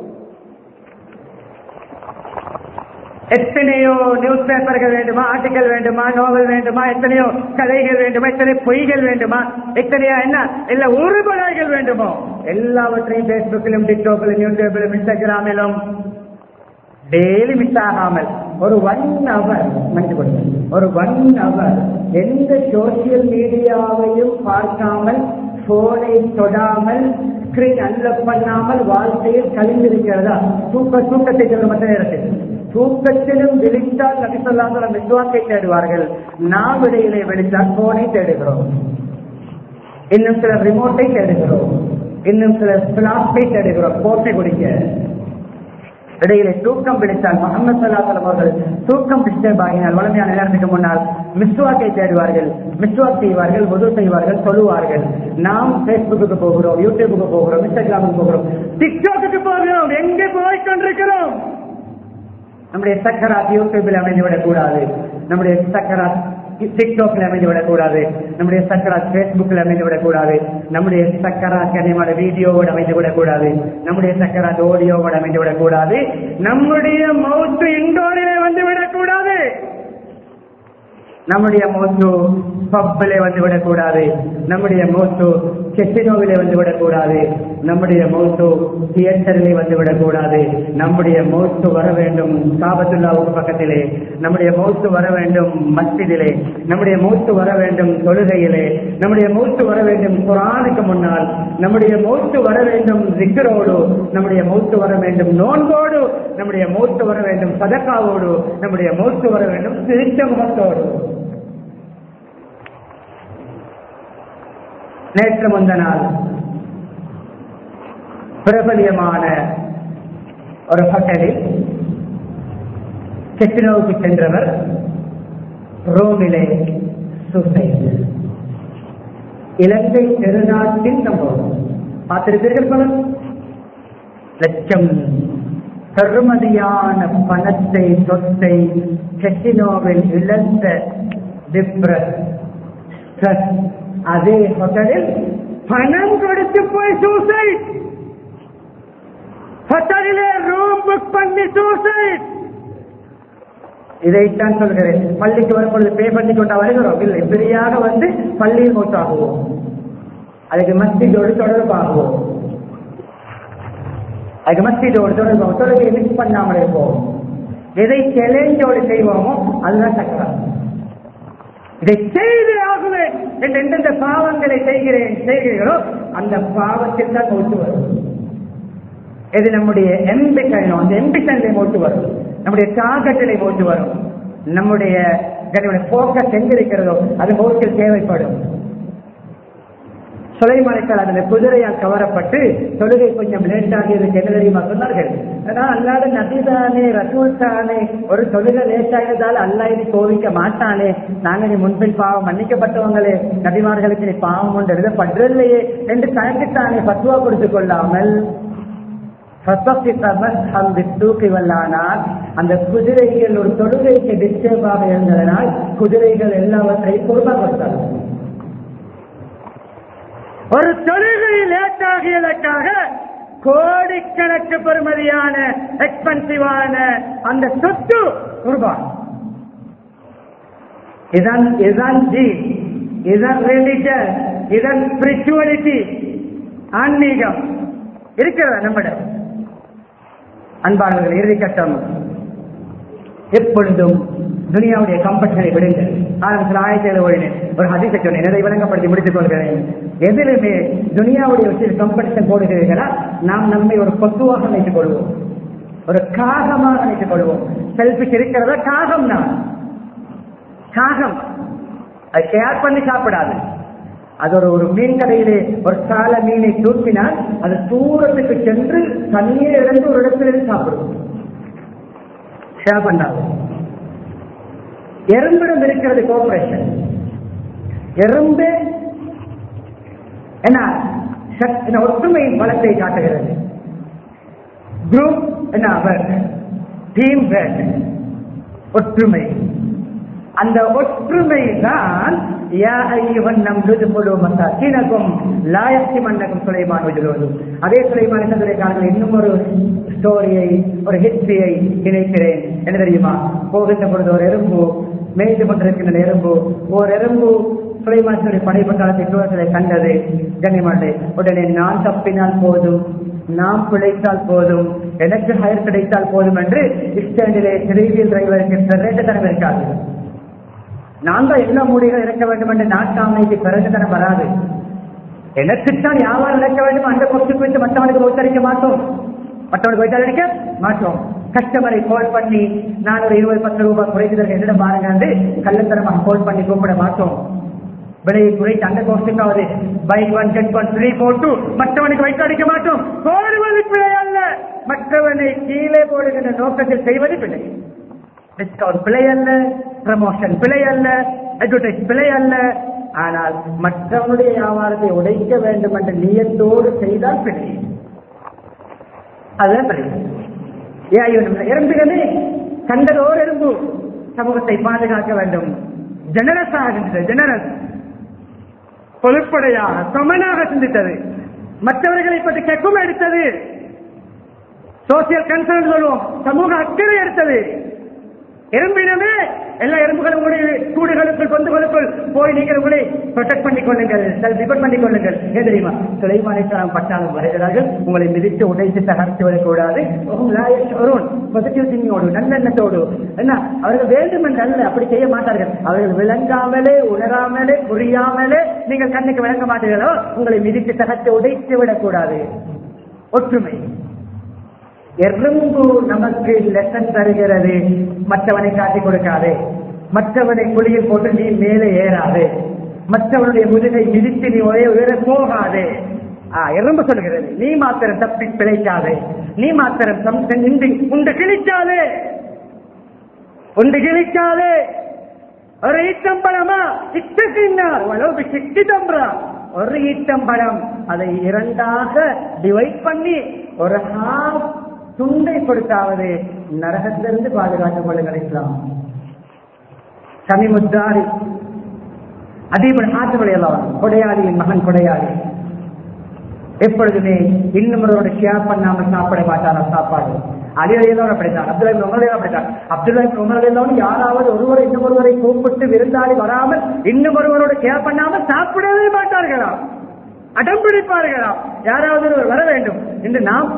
எத்தனையோ நியூஸ் பேப்பர்கள் வேண்டுமா ஆர்டிக்கல் வேண்டுமா நோவல் வேண்டுமா எத்தனையோ கதைகள் வேண்டுமா எத்தனை பொய்கள் வேண்டுமா எத்தனையோ என்ன இல்ல உருபடைகள் வேண்டுமோ எல்லாவற்றையும் பேஸ்புக்கிலும் டிக்டாக்கிலும் யூடியூபிலும் இன்ஸ்டாகிராமிலும் டெய்லி மிஸ் ஆகாமல் ஒரு ஒன் அவர் ஒரு ஒன் அவர் எந்த சோசியல் மீடியாவையும் பார்க்காமல் போனை தொடாமல் ஸ்கிரீன் அன்லப் பண்ணாமல் வாழ்க்கையில் கழிந்திருக்கிறதா தூக்க தூக்கத்தை சொல்ல மற்ற நேரத்தில் தூக்கத்திலும் விழித்தால் நபிசல்லாசலம் விசுவாசை தேடுவார்கள் நாம் இடையிலே விழித்தால் போனை தேடுகிறோம் இன்னும் சில ரிமோட்டை தேடுகிறோம் இன்னும் சில பிளாஸ்டை தேடுகிறோம் போட்டை குடிக்க இடையிலே தூக்கம் பிடித்தால் முகமது சல்லாசலம் அவர்கள் தூக்கம் டிஸ்டர்ப் ஆகினால் வளமையான நேரத்துக்கு முன்னால் மிஸ்வாக்கை தேடுவார்கள் மிஸ்வாக் செய்வார்கள் உதவு செய்வார்கள் சொல்லுவார்கள் நாம் பேஸ்புக்கு போகிறோம் யூடியூபுக்கு போகிறோம் இன்ஸ்டாகிராமுக்கு போகிறோம் டிக்டாக்கு போகிறோம் எங்கே போய் கொண்டிருக்கிறோம் நம்முடைய சக்கராத் யூடியூபில் அமைந்துவிடக் கூடாது நம்முடைய சக்கராத் டிக்டாக்ல அமைந்துவிடக் கூடாது நம்முடைய சக்கராத் பேஸ்புக்கில் அமைந்துவிடக் கூடாது நம்முடைய சக்கராத் கனிமான வீடியோவோடு அமைந்துவிடக் கூடாது நம்முடைய சக்கராத் ஆடியோவோடு அமைந்துவிடக் கூடாது நம்முடைய மவுத்து இண்டோரிலே வந்துவிடக் கூடாது நம்முடைய மூச்சு பப்பிலே வந்து விடக்கூடாது நம்முடைய மூச்சு கெசினோவிலே வந்து விடக்கூடாது நம்முடைய மூச்சு தியேட்டரிலே வந்து விடக்கூடாது நம்முடைய மூச்சு வர வேண்டும் காபத்துல்லாவுக்கு பக்கத்திலே நம்முடைய மூச்சு வர வேண்டும் மஸ்ஜிதிலே நம்முடைய மூச்சு வர வேண்டும் தொழுகையிலே நம்முடைய மூச்சு வர வேண்டும் குரானுக்கு முன்னால் நம்முடைய மூச்சு வர வேண்டும் சிக்கரோடு நம்முடைய மூச்சு வர வேண்டும் நோன்போடு நம்முடைய மூச்சு வர வேண்டும் சதக்காவோடு நம்முடைய மூச்சு வர வேண்டும் சிரித்த முகத்தோடு நேற்று முந்த நாள் பிரபலியமான ஒரு ஹோட்டலில் கெட்டினோவுக்கு சென்றவர் ரோமிலே சூசைட் இலங்கை பெருநாட்டின் சம்பவம் பார்த்திருப்பீர்கள் பலர் லட்சம் பெருமதியான பணத்தை சொத்தை கெட்டினோவில் இழந்த டிப்ரஸ் அதே ஹோட்டலில் பணம் கொடுத்து போய் சூசைட் ஹோட்டலிலே ரூம் புக் பண்ணி சூசைட் இதைத்தான் சொல்கிறேன் பள்ளிக்கு வரும்பொழுது பே பண்ணி கொண்டா வருகிறோம் இல்லை ஃப்ரீயாக வந்து பள்ளியில் மூத்தாகுவோம் அதுக்கு மஸ்ஜிதோடு தொடர்பாகுவோம் அதுக்கு மஸ்ஜிதோடு தொடர்பாகும் தொழுகையை மிஸ் பண்ணாமல் இருப்போம் எதை சேலஞ்சோடு செய்வோமோ அதுதான் சக்கரம் இதை செய்து ஆகுவேன் என்று எந்தெந்த பாவங்களை செய்கிறேன் செய்கிறீர்களோ அந்த பாவத்தில் தான் மூட்டு வரும் இது நம்முடைய எம்பிஷன் அந்த எம்பிஷன்ல மூட்டு வரும் நம்முடைய டார்கெட்டிலே மூட்டு வரும் நம்முடைய போக்கஸ் எங்க இருக்கிறதோ அது மூச்சில் தேவைப்படும் சுலைமலைக்கால் அந்த குதிரையால் கவரப்பட்டு தொழுகை கொஞ்சம் லேட் ஆகியதுக்கு என்ன தெரியுமா சொன்னார்கள் ஆனா அல்லாத நபிதானே ரசூல் தானே ஒரு தொழுகை லேட் ஆகிறதால அல்லா இது கோவிக்க மாட்டானே நாங்க நீ முன்பின் பாவம் மன்னிக்கப்பட்டவங்களே நபிமார்களுக்கு நீ பாவம் ஒன்று எழுதப்படுறதில்லையே என்று தனக்குத்தானே பத்துவா கொடுத்து கொள்ளாமல் அந்த குதிரைகள் ஒரு தொழுகைக்கு டிஸ்டர்பாக இருந்ததனால் குதிரைகள் எல்லாவற்றையும் பொறுப்பா கொடுத்தார்கள் ஒரு தொழுகை லேட் ஆகியதற்காக கோடிக்கணக்கு பெறுமதியான எக்ஸ்பென்சிவான அந்த சொத்து குர்பான் இதன் இதன் ஜி இதன் ரிலிஜன் இதன் ஸ்பிரிச்சுவலிட்டி ஆன்மீகம் இருக்கிறதா நம்மிடம் அன்பாளர்கள் இறுதிக்கட்டம் எப்பொழுதும் துனியாவுடைய கம்பெனிகளை விடுங்கள் ஆரம்பத்தில் ஆயிரத்தி ஏழு ஓடினேன் ஒரு அதிக சொன்னேன் இதை விளங்கப்படுத்தி முடித்துக் கொள்கிறேன் எதிலுமே துனியாவுடைய விஷயம் கம்பெடிஷன் போடுகிறீர்களா நாம் நம்மை ஒரு பொத்துவாக நினைத்துக் கொள்வோம் ஒரு காகமாக நினைத்துக் கொள்வோம் செல்ஃபிஷ் இருக்கிறதா காகம் தான் காகம் அது ஷேர் பண்ணி சாப்பிடாது அது ஒரு ஒரு மீன் கடையிலே ஒரு சால மீனை தூக்கினால் அது தூரத்துக்கு சென்று தனியே இருந்து ஒரு இடத்திலிருந்து சாப்பிடும் ஷேர் பண்ணாது எறும்பிடம் இருக்கிறது கோஆபரேஷன் எறும்பு என்ன ஒற்றுமையின் பலத்தை காட்டுகிறது குரூப் என்ன டீம் ஒற்றுமை அந்த ஒற்றுமை தான் அதே சுலைமான் காலத்தில் இன்னும் ஒரு ஸ்டோரியை ஒரு ஹிஸ்டரியை நினைக்கிறேன் என்ன தெரியுமா போகின்ற பொழுது ஒரு எறும்பு மேய்ந்து கொண்டிருக்கின்ற எறும்பு ஒரு எறும்பு சுலைமானுடைய படைப்பட்டாளத்தை தூரத்திலே கண்டது கண்ணியமானே உடனே நான் தப்பினால் போதும் நாம் பிழைத்தால் போதும் எனக்கு ஹயர் கிடைத்தால் போதும் என்று ஸ்டாண்டிலே சிறைவில் டிரைவருக்கு ரேட்டத்தனம் இருக்காது நான் தான் எல்லா மூடிகள் இறக்க வேண்டும் என்று நாட்டாமைக்கு பிறகுதனம் வராது எனக்குத்தான் யாவாரம் இறக்க வேண்டும் அந்த கொஸ்து குறித்து மற்றவனுக்கு ஒத்தரிக்க மாட்டோம் மற்றவனுக்கு வைத்தாளிக்க மாட்டோம் கஸ்டமரை கால் பண்ணி நான் ஒரு இருபது பத்து ரூபாய் குறைந்ததற்கு என்னிடம் பாருங்க என்று கள்ளத்தனமாக கால் பண்ணி கூப்பிட மாட்டோம் விலையை குறைத்து அந்த கோஷ்டுக்காவது buy one get one three four two மற்றவனுக்கு வைத்து அடிக்க மாட்டோம் போடுவது பிழை அல்ல மற்றவனை கீழே போடுகின்ற நோக்கத்தில் செய்வது பிழை டிஸ்கவுண்ட் பிழை அல்ல ப்ரமோஷன் பிழை அல்ல அட்வர்டைஸ் பிழை அல்ல ஆனால் மற்றவனுடைய வியாபாரத்தை உடைக்க வேண்டும் என்ற நியத்தோடு செய்தால் பிழை அதுதான் பிழை எறும்புகளே கண்டதோர் எறும்பு சமூகத்தை பாதுகாக்க வேண்டும் ஜெனரஸ் ஆகின்றது ஜெனரஸ் பொதுப்படையாக சமனாக சிந்தித்தது மற்றவர்களை பற்றி கெக்கும் எடுத்தது சோசியல் கன்சர்ன் சொல்லுவோம் சமூக அக்கறை எடுத்தது எறும்பினமே எல்லா எறும்புகளும் உங்களுடைய கூடுகளுக்குள் பொந்துகளுக்குள் போய் நீங்கள் உங்களை ப்ரொடெக்ட் பண்ணிக் கொள்ளுங்கள் டிபெண்ட் பண்ணிக் கொள்ளுங்கள் ஏன் தெரியுமா சுலைமானிஸ்லாம் பட்டாளம் வருகிறார்கள் உங்களை மிதித்து உடைத்து தகர்த்து வரக்கூடாது பாசிட்டிவ் திங்கிங்கோடு நல்லெண்ணத்தோடு என்ன அவர்கள் வேண்டும் என்று அல்ல அப்படி செய்ய மாட்டார்கள் அவர்கள் விளங்காமலே உணராமலே புரியாமலே நீங்கள் கண்ணுக்கு விளங்க மாட்டீர்களோ உங்களை மிதித்து தகர்த்து உடைத்து விடக்கூடாது ஒற்றுமை எறும்பு நமக்கு லெசன் தருகிறது மற்றவனை காட்டிக் கொடுக்காதே மற்றவனை குழியில் போட்டு நீ மேலே ஏறாது மற்றவனுடைய முதுகை மிதித்து நீ ஒரே உயர போகாதே எறும்பு சொல்கிறது நீ மாத்திரம் தப்பி பிழைக்காதே நீ மாத்திரம் உண்டு கிழிக்காதே உண்டு கிழிக்காதே ஒரு ஈட்டம்பழமா சிக்கினார் உழவு சிக்கி தம்பரா ஒரு ஈட்டம்பழம் அதை இரண்டாக டிவைட் பண்ணி ஒரு ஹாஃப் துண்டை கொடுத்தாவது நரகத்திலிருந்து பாதுகாத்துக் கொள்ளுங்கள் இஸ்லாம் சமிமுத்தாரி அதீபன் ஆற்றுமலை எல்லாம் கொடையாளியின் மகன் கொடையாளி எப்பொழுதுமே இன்னும் ஒருவரோட ஷேர் பண்ணாமல் சாப்பிட மாட்டான சாப்பாடு அலியலையிலும் அப்படித்தான் அப்துல்லா உமரையும் அப்படித்தான் அப்துல்லா உமரையிலும் யாராவது ஒருவரை இன்னும் ஒருவரை கூப்பிட்டு விருந்தாளி வராமல் இன்னும் ஒருவரோட கேர் பண்ணாமல் சாப்பிடவே மாட்டார்களாம் அடம் பிடிப்பார்களாம் யாராவது ஒருவர் வர வேண்டும் என்று நாம்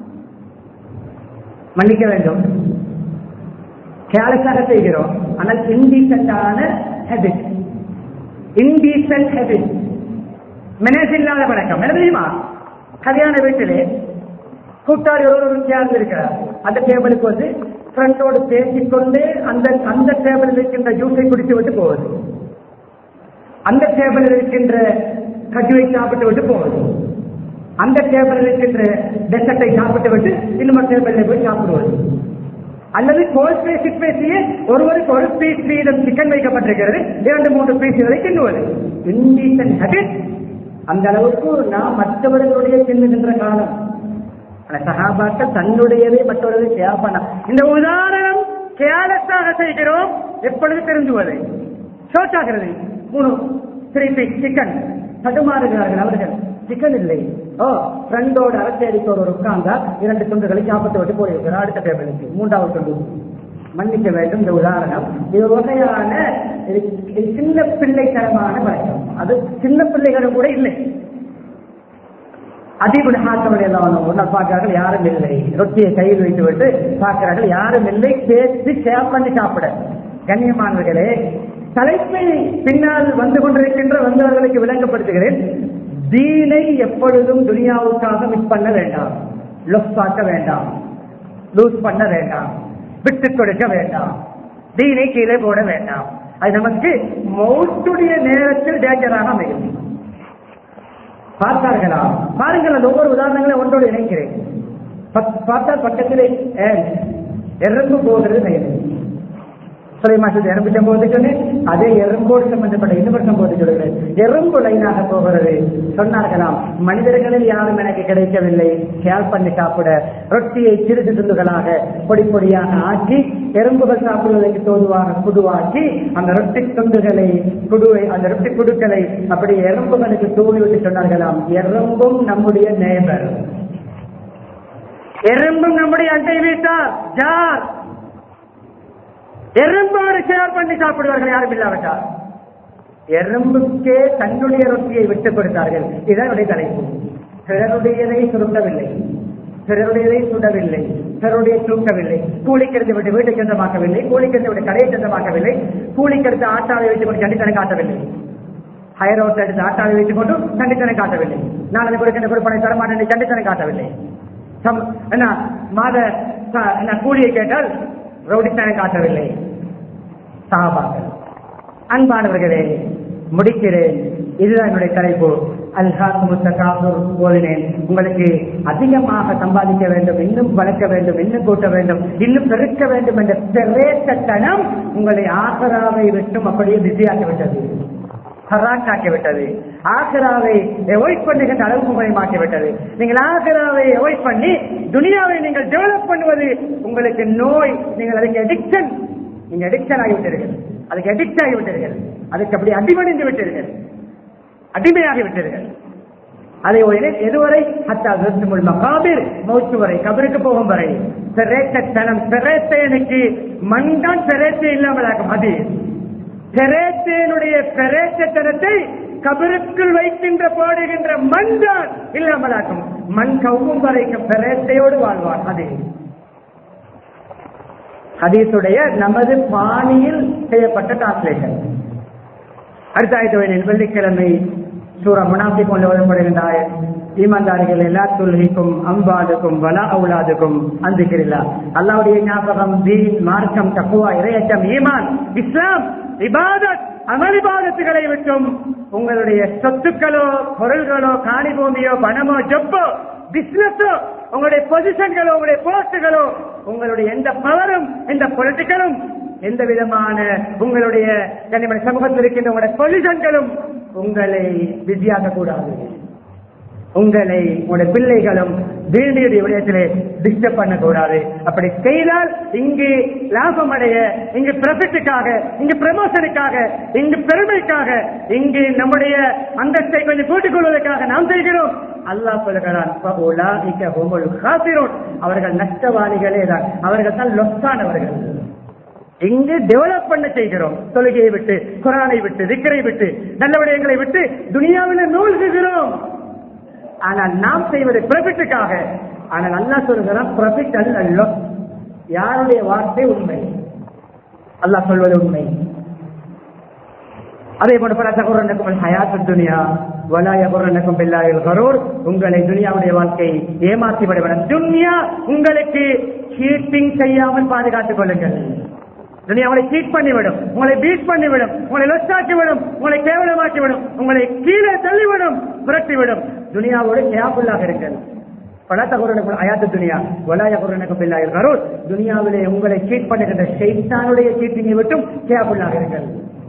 மன்னிக்க வேண்டும் கேலஸாக செய்கிறோம் ஆனால் இன்டீசென்டான ஹெபிட் இன்டீசென்ட் ஹெபிட் மெனேஜ் இல்லாத பழக்கம் என்ன தெரியுமா கல்யாண வீட்டிலே கூட்டாளி ஒரு ஒரு சேர்ந்து இருக்கிறார் அந்த டேபிளுக்கு வந்து ஃப்ரெண்டோடு பேசிக்கொண்டு அந்த அந்த டேபிளில் இருக்கின்ற ஜூஸை குடித்து விட்டு போவது அந்த டேபிளில் இருக்கின்ற கஜுவை சாப்பிட்டு விட்டு போவது அந்த டேபிளில் இருக்கின்ற டெசர்ட்டை சாப்பிட்டு விட்டு இன்னொரு டேபிளில் போய் சாப்பிடுவது அல்லது கோல் பேசி பேசியே ஒருவருக்கு ஒரு பீஸ் வீதம் சிக்கன் வைக்கப்பட்டிருக்கிறது இரண்டு மூன்று பீஸ் இதை தின்னுவது இண்டீசன் ஹேபிட் அந்த அளவுக்கு நாம் மற்றவர்களுடைய தின்னுகின்ற காலம் ஆனா சகாபாக்கள் தன்னுடையதை மற்றவர்கள் ஷேர் பண்ண இந்த உதாரணம் கேலஸாக செய்கிறோம் எப்பொழுது தெரிஞ்சுவது ஷோர்ட் ஆகிறது மூணு த்ரீ பீஸ் சிக்கன் தடுமாறுகிறார்கள் அவர்கள் சிக்கன் இல்லை ஓ ஃப்ரெண்டோட அரசேரிக்கோடு ஒரு உட்கார்ந்தா இரண்டு துண்டுகளை சாப்பிட்டு விட்டு போயிருக்கிறார் அடுத்த டேபிளுக்கு மூன்றாவது துண்டு மன்னிக்க வேண்டும் இந்த உதாரணம் இது ஒரு வகையான இது- இது சின்ன பிள்ளைத்தனமான வழக்கம் அது சின்ன பிள்ளைகளும் கூட இல்லை அதிபுல் ஹாக்கவரை எல்லாம் ஒன்றை பார்க்கிறார்கள் யாரும் இல்லை ரொட்டியை கையில் வைத்து விட்டு பார்க்கிறார்கள் யாரும் இல்லை சேர்த்து ஷேர் பண்ணி சாப்பிட கண்ணியமானவர்களே தலைப்பை பின்னால் வந்து கொண்டிருக்கின்ற வந்தவர்களுக்கு விளங்கப்படுத்துகிறேன் தீனை எப்பொழுதும் துனியாவுக்காக மிஸ் பண்ண வேண்டாம் லொஸ் பார்க்க வேண்டாம் லூஸ் பண்ண வேண்டாம் விட்டுக் கொடுக்க வேண்டாம் தீனை கீழே போட வேண்டாம் அது நமக்கு மௌத்துடைய நேரத்தில் டேஞ்சராக அமையும் பார்த்தார்களா பாருங்கள் அந்த ஒவ்வொரு உதாரணங்களை ஒன்றோடு இணைக்கிறேன் பத்- பார்த்தால் பக்கத்திலே ant, எறும்பு போகிறது செயல் சுலைமாசத்து எறும்பு சம்பவத்தை சொன்னேன் அதே எறும்போடு சம்பந்தப்பட்ட இன்னொரு சம்பவத்தை சொல்கிறேன் எறும்பு லைனாக போகிறது சொன்னார்களாம் மனிதர்களில் யாரும் எனக்கு கிடைக்கவில்லை கேல் பண்ணி சாப்பிட ரொட்டியை சிறிது துண்டுகளாக பொடி பொடியாக ஆக்கி எறும்புகள் சாப்பிடுவதற்கு தோதுவாக குடுவாக்கி அந்த ரொட்டி துண்டுகளை குடுவை அந்த ரொட்டி குடுக்களை அப்படி எறும்புகளுக்கு தூவி விட்டு சொன்னார்களாம் எறும்பும் நம்முடைய நேபர் எறும்பும் நம்முடைய அண்டை வீட்டார் ஜார் எறும்போடு ஷேர் பண்ணி சாப்பிடுவார்கள் யாரும் இல்லாவிட்டார் எறும்புக்கே தன்னுடைய ரொட்டியை விட்டுக் கொடுத்தார்கள் இதனுடைய தலைப்பு பிறருடையதை சுருட்டவில்லை பிறருடையதை சுடவில்லை பிறருடைய தூக்கவில்லை கூலிக்கிறது விட்டு வீட்டை சொந்தமாக்கவில்லை கூலிக்கிறது விட்டு கடையை சொந்தமாக்கவில்லை கூலிக்கிறது ஆட்டாவை வைத்துக் கொண்டு கண்டித்தனை காட்டவில்லை ஹயர் அவுட் எடுத்து ஆட்டாவை வைத்துக் கொண்டு கண்டித்தனை காட்டவில்லை நான் அதை கொடுக்கின்ற கொடுப்பனை தரமாட்டேன் கண்டித்தனை காட்டவில்லை சம்- என்ன மாத ச- என்ன கூலியை கேட்டால் ரவுடித்தனை காட்டவில்லை சாபாக்கள் அன்பானவர்களே முடிக்கிறேன் இதுதான் என்னுடைய தலைப்பு அல்ஹாத் முத்தகாசூர் ஓதினேன் உங்களுக்கு அதிகமாக சம்பாதிக்க வேண்டும் இன்னும் வளர்க்க வேண்டும் இன்னும் கூட்ட வேண்டும் இன்னும் பெருக்க வேண்டும் என்ற பிரவேசத்தனம் உங்களை ஆசராவை விட்டும் அப்படியே பிஸியாக்கி விட்டது ஹராக்காக்கி விட்டது ஆசிராவை அவாய்ட் பண்ணுகின்ற அளவுக்கு உங்களை மாற்றிவிட்டது நீங்கள் ஆசிராவை அவாய்ட் பண்ணி துனியாவை நீங்கள் டெவலப் பண்ணுவது உங்களுக்கு நோய் நீங்கள் அதுக்கு அடிக்ஷன் நீங்க அடிக்ஷன் ஆகிவிட்டீர்கள் அதுக்கு அடிக்ட் ஆகிவிட்டீர்கள் அதுக்கு அப்படி அடிமணிந்து விட்டீர்கள் அடிமையாகி விட்டீர்கள் அதை ஒரு எதுவரை ஹத்தா விருத்துமுள் மகாபிர் மௌத்து வரை கபருக்கு போகும் வரை பெரேட்டத்தனம் பெரேத்தேனுக்கு மண் தான் பெரேத்தே இல்லாமலாக்கும் அது பெரேத்தேனுடைய பெரேட்டத்தனத்தை கபருக்குள் வைக்கின்ற போடுகின்ற மண் தான் இல்லாமலாக்கும் மண் கவ்வும் வரைக்கும் பெரேத்தையோடு வாழ்வான் அது ஹதீஸுடைய நமது பாணியில் செய்யப்பட்ட டிரான்ஸ்லேஷன் அடுத்த ஆயிரத்தி வெள்ளிக்கிழமை சூரா முனாஃபி கொண்டு வரப்படுகின்ற ஆயத் ஈமான்தாரிகள் எல்லா தொல்கைக்கும் அம்பாதுக்கும் வலா அவுலாதுக்கும் அந்துக்கிறீர்களா அல்லாவுடைய ஞாபகம் தீன் மார்க்கம் தக்குவா இரையச்சம் ஈமான் இஸ்லாம் இபாதத் அமளிபாதத்துகளை விட்டும் உங்களுடைய சொத்துக்களோ பொருள்களோ காணி பூமியோ பணமோ ஜொப்போ பிசினஸோ உங்களுடைய பொசிஷன்களோ உங்களுடைய போஸ்டுகளோ உங்களுடைய எந்த பவரும் எந்த பொலிட்டிக்கலும் எந்த விதமான உங்களுடைய கனிமணி சமூகத்தில் இருக்கின்ற உங்களுடைய பொலிஷன்களும் உங்களை பிஸியாக கூடாது உங்களை உங்களுடைய பிள்ளைகளும் தீனுடைய விடயத்திலே டிஸ்டர்ப் பண்ணக்கூடாது அப்படி செய்தால் இங்கு லாபம் அடைய இங்கு ப்ரொஃபிட்டுக்காக இங்கு ப்ரமோஷனுக்காக இங்கு பெருமைக்காக இங்கு நம்முடைய அந்தஸ்தை கொஞ்சம் கூட்டிக் கொள்வதற்காக நாம் செய்கிறோம் அல்லாஹ் சொல்லுகிறான் "ஃபஉலாஇக ஹுமுல் காசிரூன்." அவர்கள் நஷ்டவாளிகளே தான் அவர்கள் தான் லொஸ்தானவர்கள் இங்கு டெவலப் பண்ண செய்கிறோம் தொழுகையை விட்டு குரானை விட்டு திக்கரை விட்டு நல்ல விடயங்களை விட்டு துனியாவில் மூழ்குகிறோம் ஆனால் நாம் செய்வது ப்ரொஃபிட்டுக்காக ஆனால் அல்லாஹ் சொல்கிறான் ப்ரொஃபிட் அல்ல யாருடைய வார்த்தை உண்மை அல்லாஹ் சொல்வது உண்மை அதே போல பல தகுரனுக்கும் ஹயாத்து துனியா வலாய குரனுக்கும் பில்லாயில் கரூர் உங்களை துனியாவுடைய வாழ்க்கை ஏமாற்றி விடவிட துன்யா உங்களுக்கு சீட்டிங் செய்யாமல் பாதுகாத்துக் கொள்ளுங்கள் துனியா உங்களை சீட் பண்ணிவிடும் உங்களை பீட் பண்ணிவிடும் உங்களை லொஸ்டாக்கி விடும் உங்களை கேவலமாக்கி விடும் உங்களை கீழே தள்ளிவிடும் புரட்டிவிடும் துனியாவோடு கேபுல்லாக இருங்கள் பலத்தகுரனுக்கு அயாத்து துனியா வலாயகுரனுக்கு பில்லாய் கரூர் துனியாவிலே உங்களை சீட் பண்ணுகின்ற ஷெய்தானுடைய சீட்டினை விட்டும் கேபுல்லாக இருங்கள்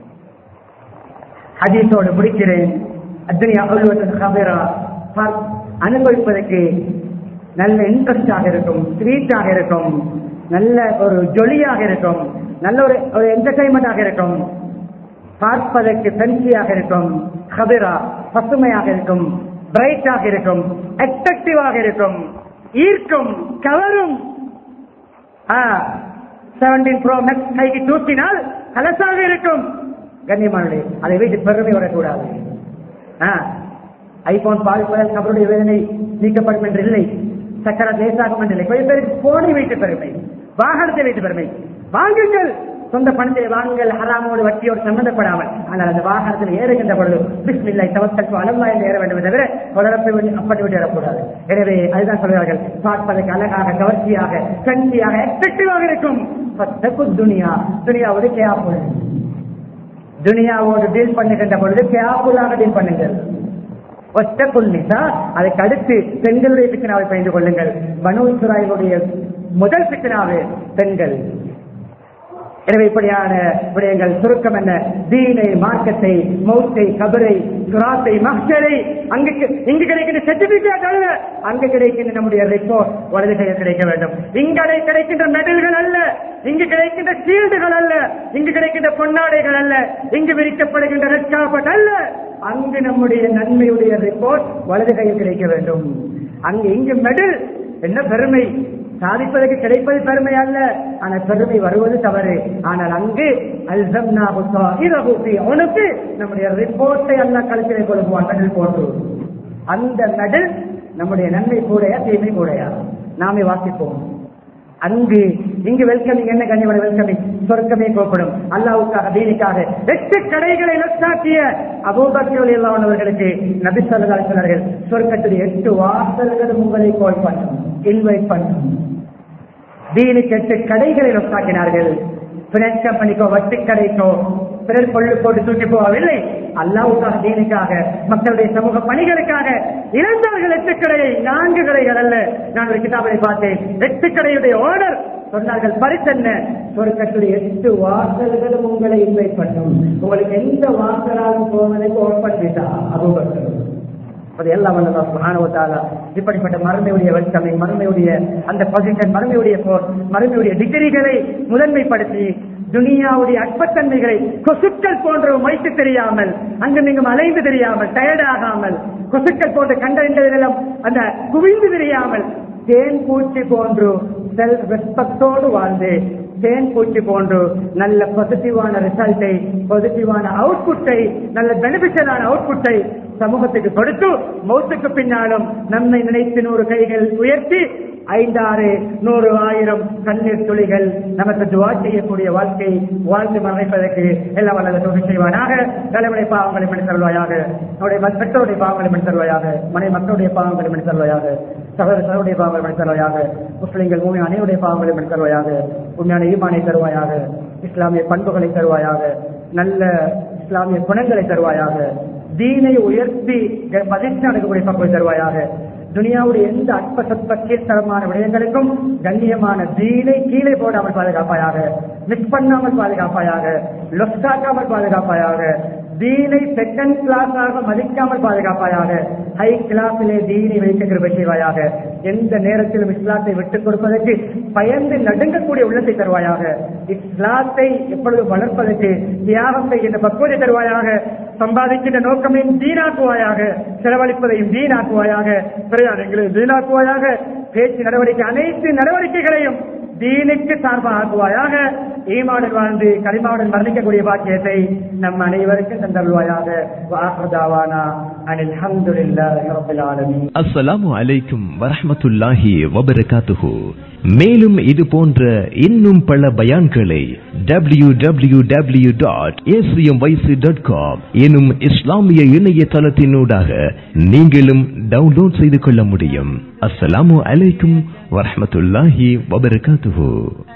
ஹதீஸோடு முடிக்கிறேன் அத்துனியா அலுவலன் கபிரா அனுபவிப்பதற்கு நல்ல இன்ட்ரெஸ்டாக இருக்கும் ஸ்வீட்டாக இருக்கும் நல்ல ஒரு ஜொலியாக இருக்கும் நல்ல ஒரு ஒரு என்டர்டைன்மெண்டாக இருக்கும் பார்ப்பதற்கு பென்சியாக இருக்கும் கபிரா பசுமையாக இருக்கும் பிரைட்டாக இருக்கும் அட்ராக்டிவாக இருக்கும் ஈர்க்கும் கவரும் செவன்டீன் ப்ரோ மேக்ஸ் கைக்கு தூக்கினால் கலசாக இருக்கும் கண்ணியமானே அதை வைத்து பெருமை வரக்கூடாது ஐபோன் பாதிப்பதால் கபருடைய வேதனை நீக்கப்படும் என்று இல்லை சக்கர தேசாகும் என்று இல்லை கொஞ்சம் பேருக்கு போனை வைத்து பெருமை வாகனத்தை வைத்து பெருமை வாங்குங்கள் சொந்த பணத்தை வாங்குங்கள் ஹராமோடு வட்டியோடு சம்பந்தப்படாமல் ஆனால் அந்த வாகனத்தில் ஏறுகின்ற பொழுது பிஸ்மில்லை தவக்கல் அலம்மா என்று ஏற வேண்டும் தவிர தொடரப்பை அப்படி விட்டு ஏறக்கூடாது எனவே அதுதான் சொல்கிறார்கள் பார்ப்பதற்கு அழகாக கவர்ச்சியாக கஞ்சியாக எஃபெக்டிவாக இருக்கும் துனியா துனியாவோடு கேப்புள் துனியாவோடு டீல் பண்ணுகின்ற பொழுது கேப்புளாக டீல் பண்ணுங்கள் ஒத்த கொள்ளிசா அதுக்கு அடுத்து பெண்களுடைய பிச்சனாவை பயந்து கொள்ளுங்கள் பனு இஸ்ராயலுடைய முதல் பிச்சனாவே பெண்கள் எனவே இப்படியான விடயங்கள் சுருக்கம் என்ன தீனை மார்க்கத்தை மௌத்தை கபரை சுராத்தை மக்சரை அங்கு இங்கு கிடைக்கின்ற சர்டிபிகேட் அல்ல அங்கு கிடைக்கின்ற நம்முடைய ரிப்போர்ட் வலது கையில் கிடைக்க வேண்டும் இங்கே கிடைக்கின்ற மெடல்கள் அல்ல இங்கு கிடைக்கின்ற ஷீல்டுகள் அல்ல இங்கு கிடைக்கின்ற பொன்னாடைகள் அல்ல இங்கு விரிக்கப்படுகின்ற ரெட் கார்பட் அல்ல அங்கு நம்முடைய நன்மையுடைய ரிப்போர்ட் வலது கையில் கிடைக்க வேண்டும் அங்கு இங்கு மெடல் என்ன பெருமை சாதிப்பதற்கு கிடைப்பது பெருமை அல்ல ஆனால் பெருமை வருவது தவறு ஆனால் அங்கு உனக்கு நம்முடைய ரிப்போர்ட்டை அல்ல கழுத்திலே கொடுக்குவான் மெடல் போட்டு அந்த மெடல் நம்முடைய நன்மை கூடையா தீமை கூடையா நாமே வாசிப்போம் அங்கு இங்கு வெல்கமிங் என்ன கண்ணியமான வெல்கமிங் சொர்க்கமே கோப்படும் அல்லாவுக்காக தீனிக்காக எட்டு கடைகளை லட்சாக்கிய அபூபக்கர் இல்லாதவர்களுக்கு நபி சொல்லதால் சொன்னார்கள் சொர்க்கத்துடைய எட்டு வாசல்களும் உங்களை கோல் பண்ணும் இன்வைட் பண்ணும் தீனுக்கு எட்டு கடைகளை லட்சாக்கினார்கள் பினான்ஸ் கம்பெனிக்கோ வட்டி கடைக்கோ பிறர் கொள்ளு போட்டு தூக்கி போகவில்லை அல்லாவுக்காக தீனுக்காக மக்களுடைய சமூக பணிகளுக்காக இழந்தவர்கள் எட்டு கடையை நான்கு கடைகள் அல்ல நான் ஒரு கிதாபை பார்த்தேன் எட்டு கடையுடைய ஓனர் சொன்னார்கள் பரிசென்ன சொர்க்கத்துடைய எட்டு வாசல்களும் உங்களை இன்வைட் பண்ணும் உங்களுக்கு எந்த வாசலாலும் போவதற்கு ஓப்பன் விசா அபூபக்கர் அது எல்லாம் வல்லதா சுப்ஹானஹு வ தஆலா இப்படிப்பட்ட மறுமையுடைய வெல்கமை மறுமையுடைய அந்த பொசிஷன் மறுமையுடைய போர் மறுமையுடைய டிகிரிகளை முதன்மைப்படுத்தி துனியாவுடைய அற்பத்தன்மைகளை கொசுக்கள் போன்ற மைத்து தெரியாமல் அங்கு நீங்கும் அலைந்து தெரியாமல் டயர்ட் ஆகாமல் கொசுக்கள் போன்ற கண்டறிந்ததெல்லாம் அந்த குவிந்து தெரியாமல் தேன் பூச்சி போன்று செல்ஃப் ரெஸ்பெக்டோடு வாழ்ந்து தேன் பூச்சி போன்று நல்ல பாசிட்டிவான ரிசல்ட்டை பாசிட்டிவான அவுட்புட்டை நல்ல பெனிபிஷியலான அவுட்புட்டை சமூகத்துக்கு கொடுத்து மௌத்துக்கு பின்னாலும் நம்மை நினைத்து நூறு கைகள் உயர்த்தி ஐந்தாறு நூறு ஆயிரம் கண்ணீர் துளிகள் நமக்கு துவா செய்யக்கூடிய வாழ்க்கை வாழ்ந்து மறைப்பதற்கு எல்லாம் வல்லத தொகை செய்வானாக தலைமுறை பாவங்களை மணி தருவாயாக நம்முடைய பெற்றோருடைய பாவங்களை மணி தருவாயாக மனை மக்களுடைய பாவங்களை மணி தருவாயாக சகோதர சகோடைய பாவங்களை மணி தருவாயாக முஸ்லிம்கள் மூணு அனைவருடைய பாவங்களை மணி தருவாயாக உண்மையான ஈமானை தருவாயாக இஸ்லாமிய பண்புகளை தருவாயாக நல்ல இஸ்லாமிய குணங்களை தருவாயாக தீனை உயர்த்தி மதித்து நடக்கக்கூடிய பக்குவை தருவாயாக துனியாவுடைய எந்த அற்ப சற்ப கீழ்த்தரமான விடயங்களுக்கும் கண்ணியமான தீனை கீழே போடாமல் பாதுகாப்பாயாக மிஸ் பண்ணாமல் பாதுகாப்பாயாக லொஸ்டாக்காமல் பாதுகாப்பாயாக தீனை செகண்ட் கிளாஸாக மதிக்காமல் பாதுகாப்பாயாக ஹை கிளாஸிலே தீனை வைக்க கிருபை செய்வாயாக எந்த நேரத்திலும் இஸ்லாத்தை விட்டுக் கொடுப்பதற்கு பயந்து நடுங்கக்கூடிய உள்ளத்தை தருவாயாக இஸ்லாத்தை எப்பொழுது வளர்ப்பதற்கு தியாகம் செய்கின்ற பக்குவத்தை தருவாயாக சம்பாதிக்கின்ற நோக்கமையும் தீனாக்குவாயாக செலவழிப்பதையும் தீனாக்குவாயாக பிரயாணங்களையும் தீனாக்குவாயாக பேச்சு நடவடிக்கை அனைத்து நடவடிக்கைகளையும் தீனுக்கு சார்பாக ஆக்குவாயாக ஈமாவுடன் வாழ்ந்து களிமாவுடன் மரணிக்கக்கூடிய பாக்கியத்தை நம் அனைவருக்கும் தந்தருவாயாக வாஹதாவானா அனில் அல்ஹம்துலில்லாஹி ரப்பில் ஆலமீன் அஸ்ஸலாமு அலைக்கும் வரஹ்மத்துல்லாஹி வபரகாத்துஹு மேலும் இது போன்ற இன்னும் பல பயான்களை W W W dot dot com எனும் இஸ்லாமிய இணையதளத்தினூடாக நீங்களும் டவுன்லோட் செய்து கொள்ள முடியும் அஸ்ஸலாமு அலைக்கும் வரஹ்மத்துல்லாஹி வபரகாத்துஹு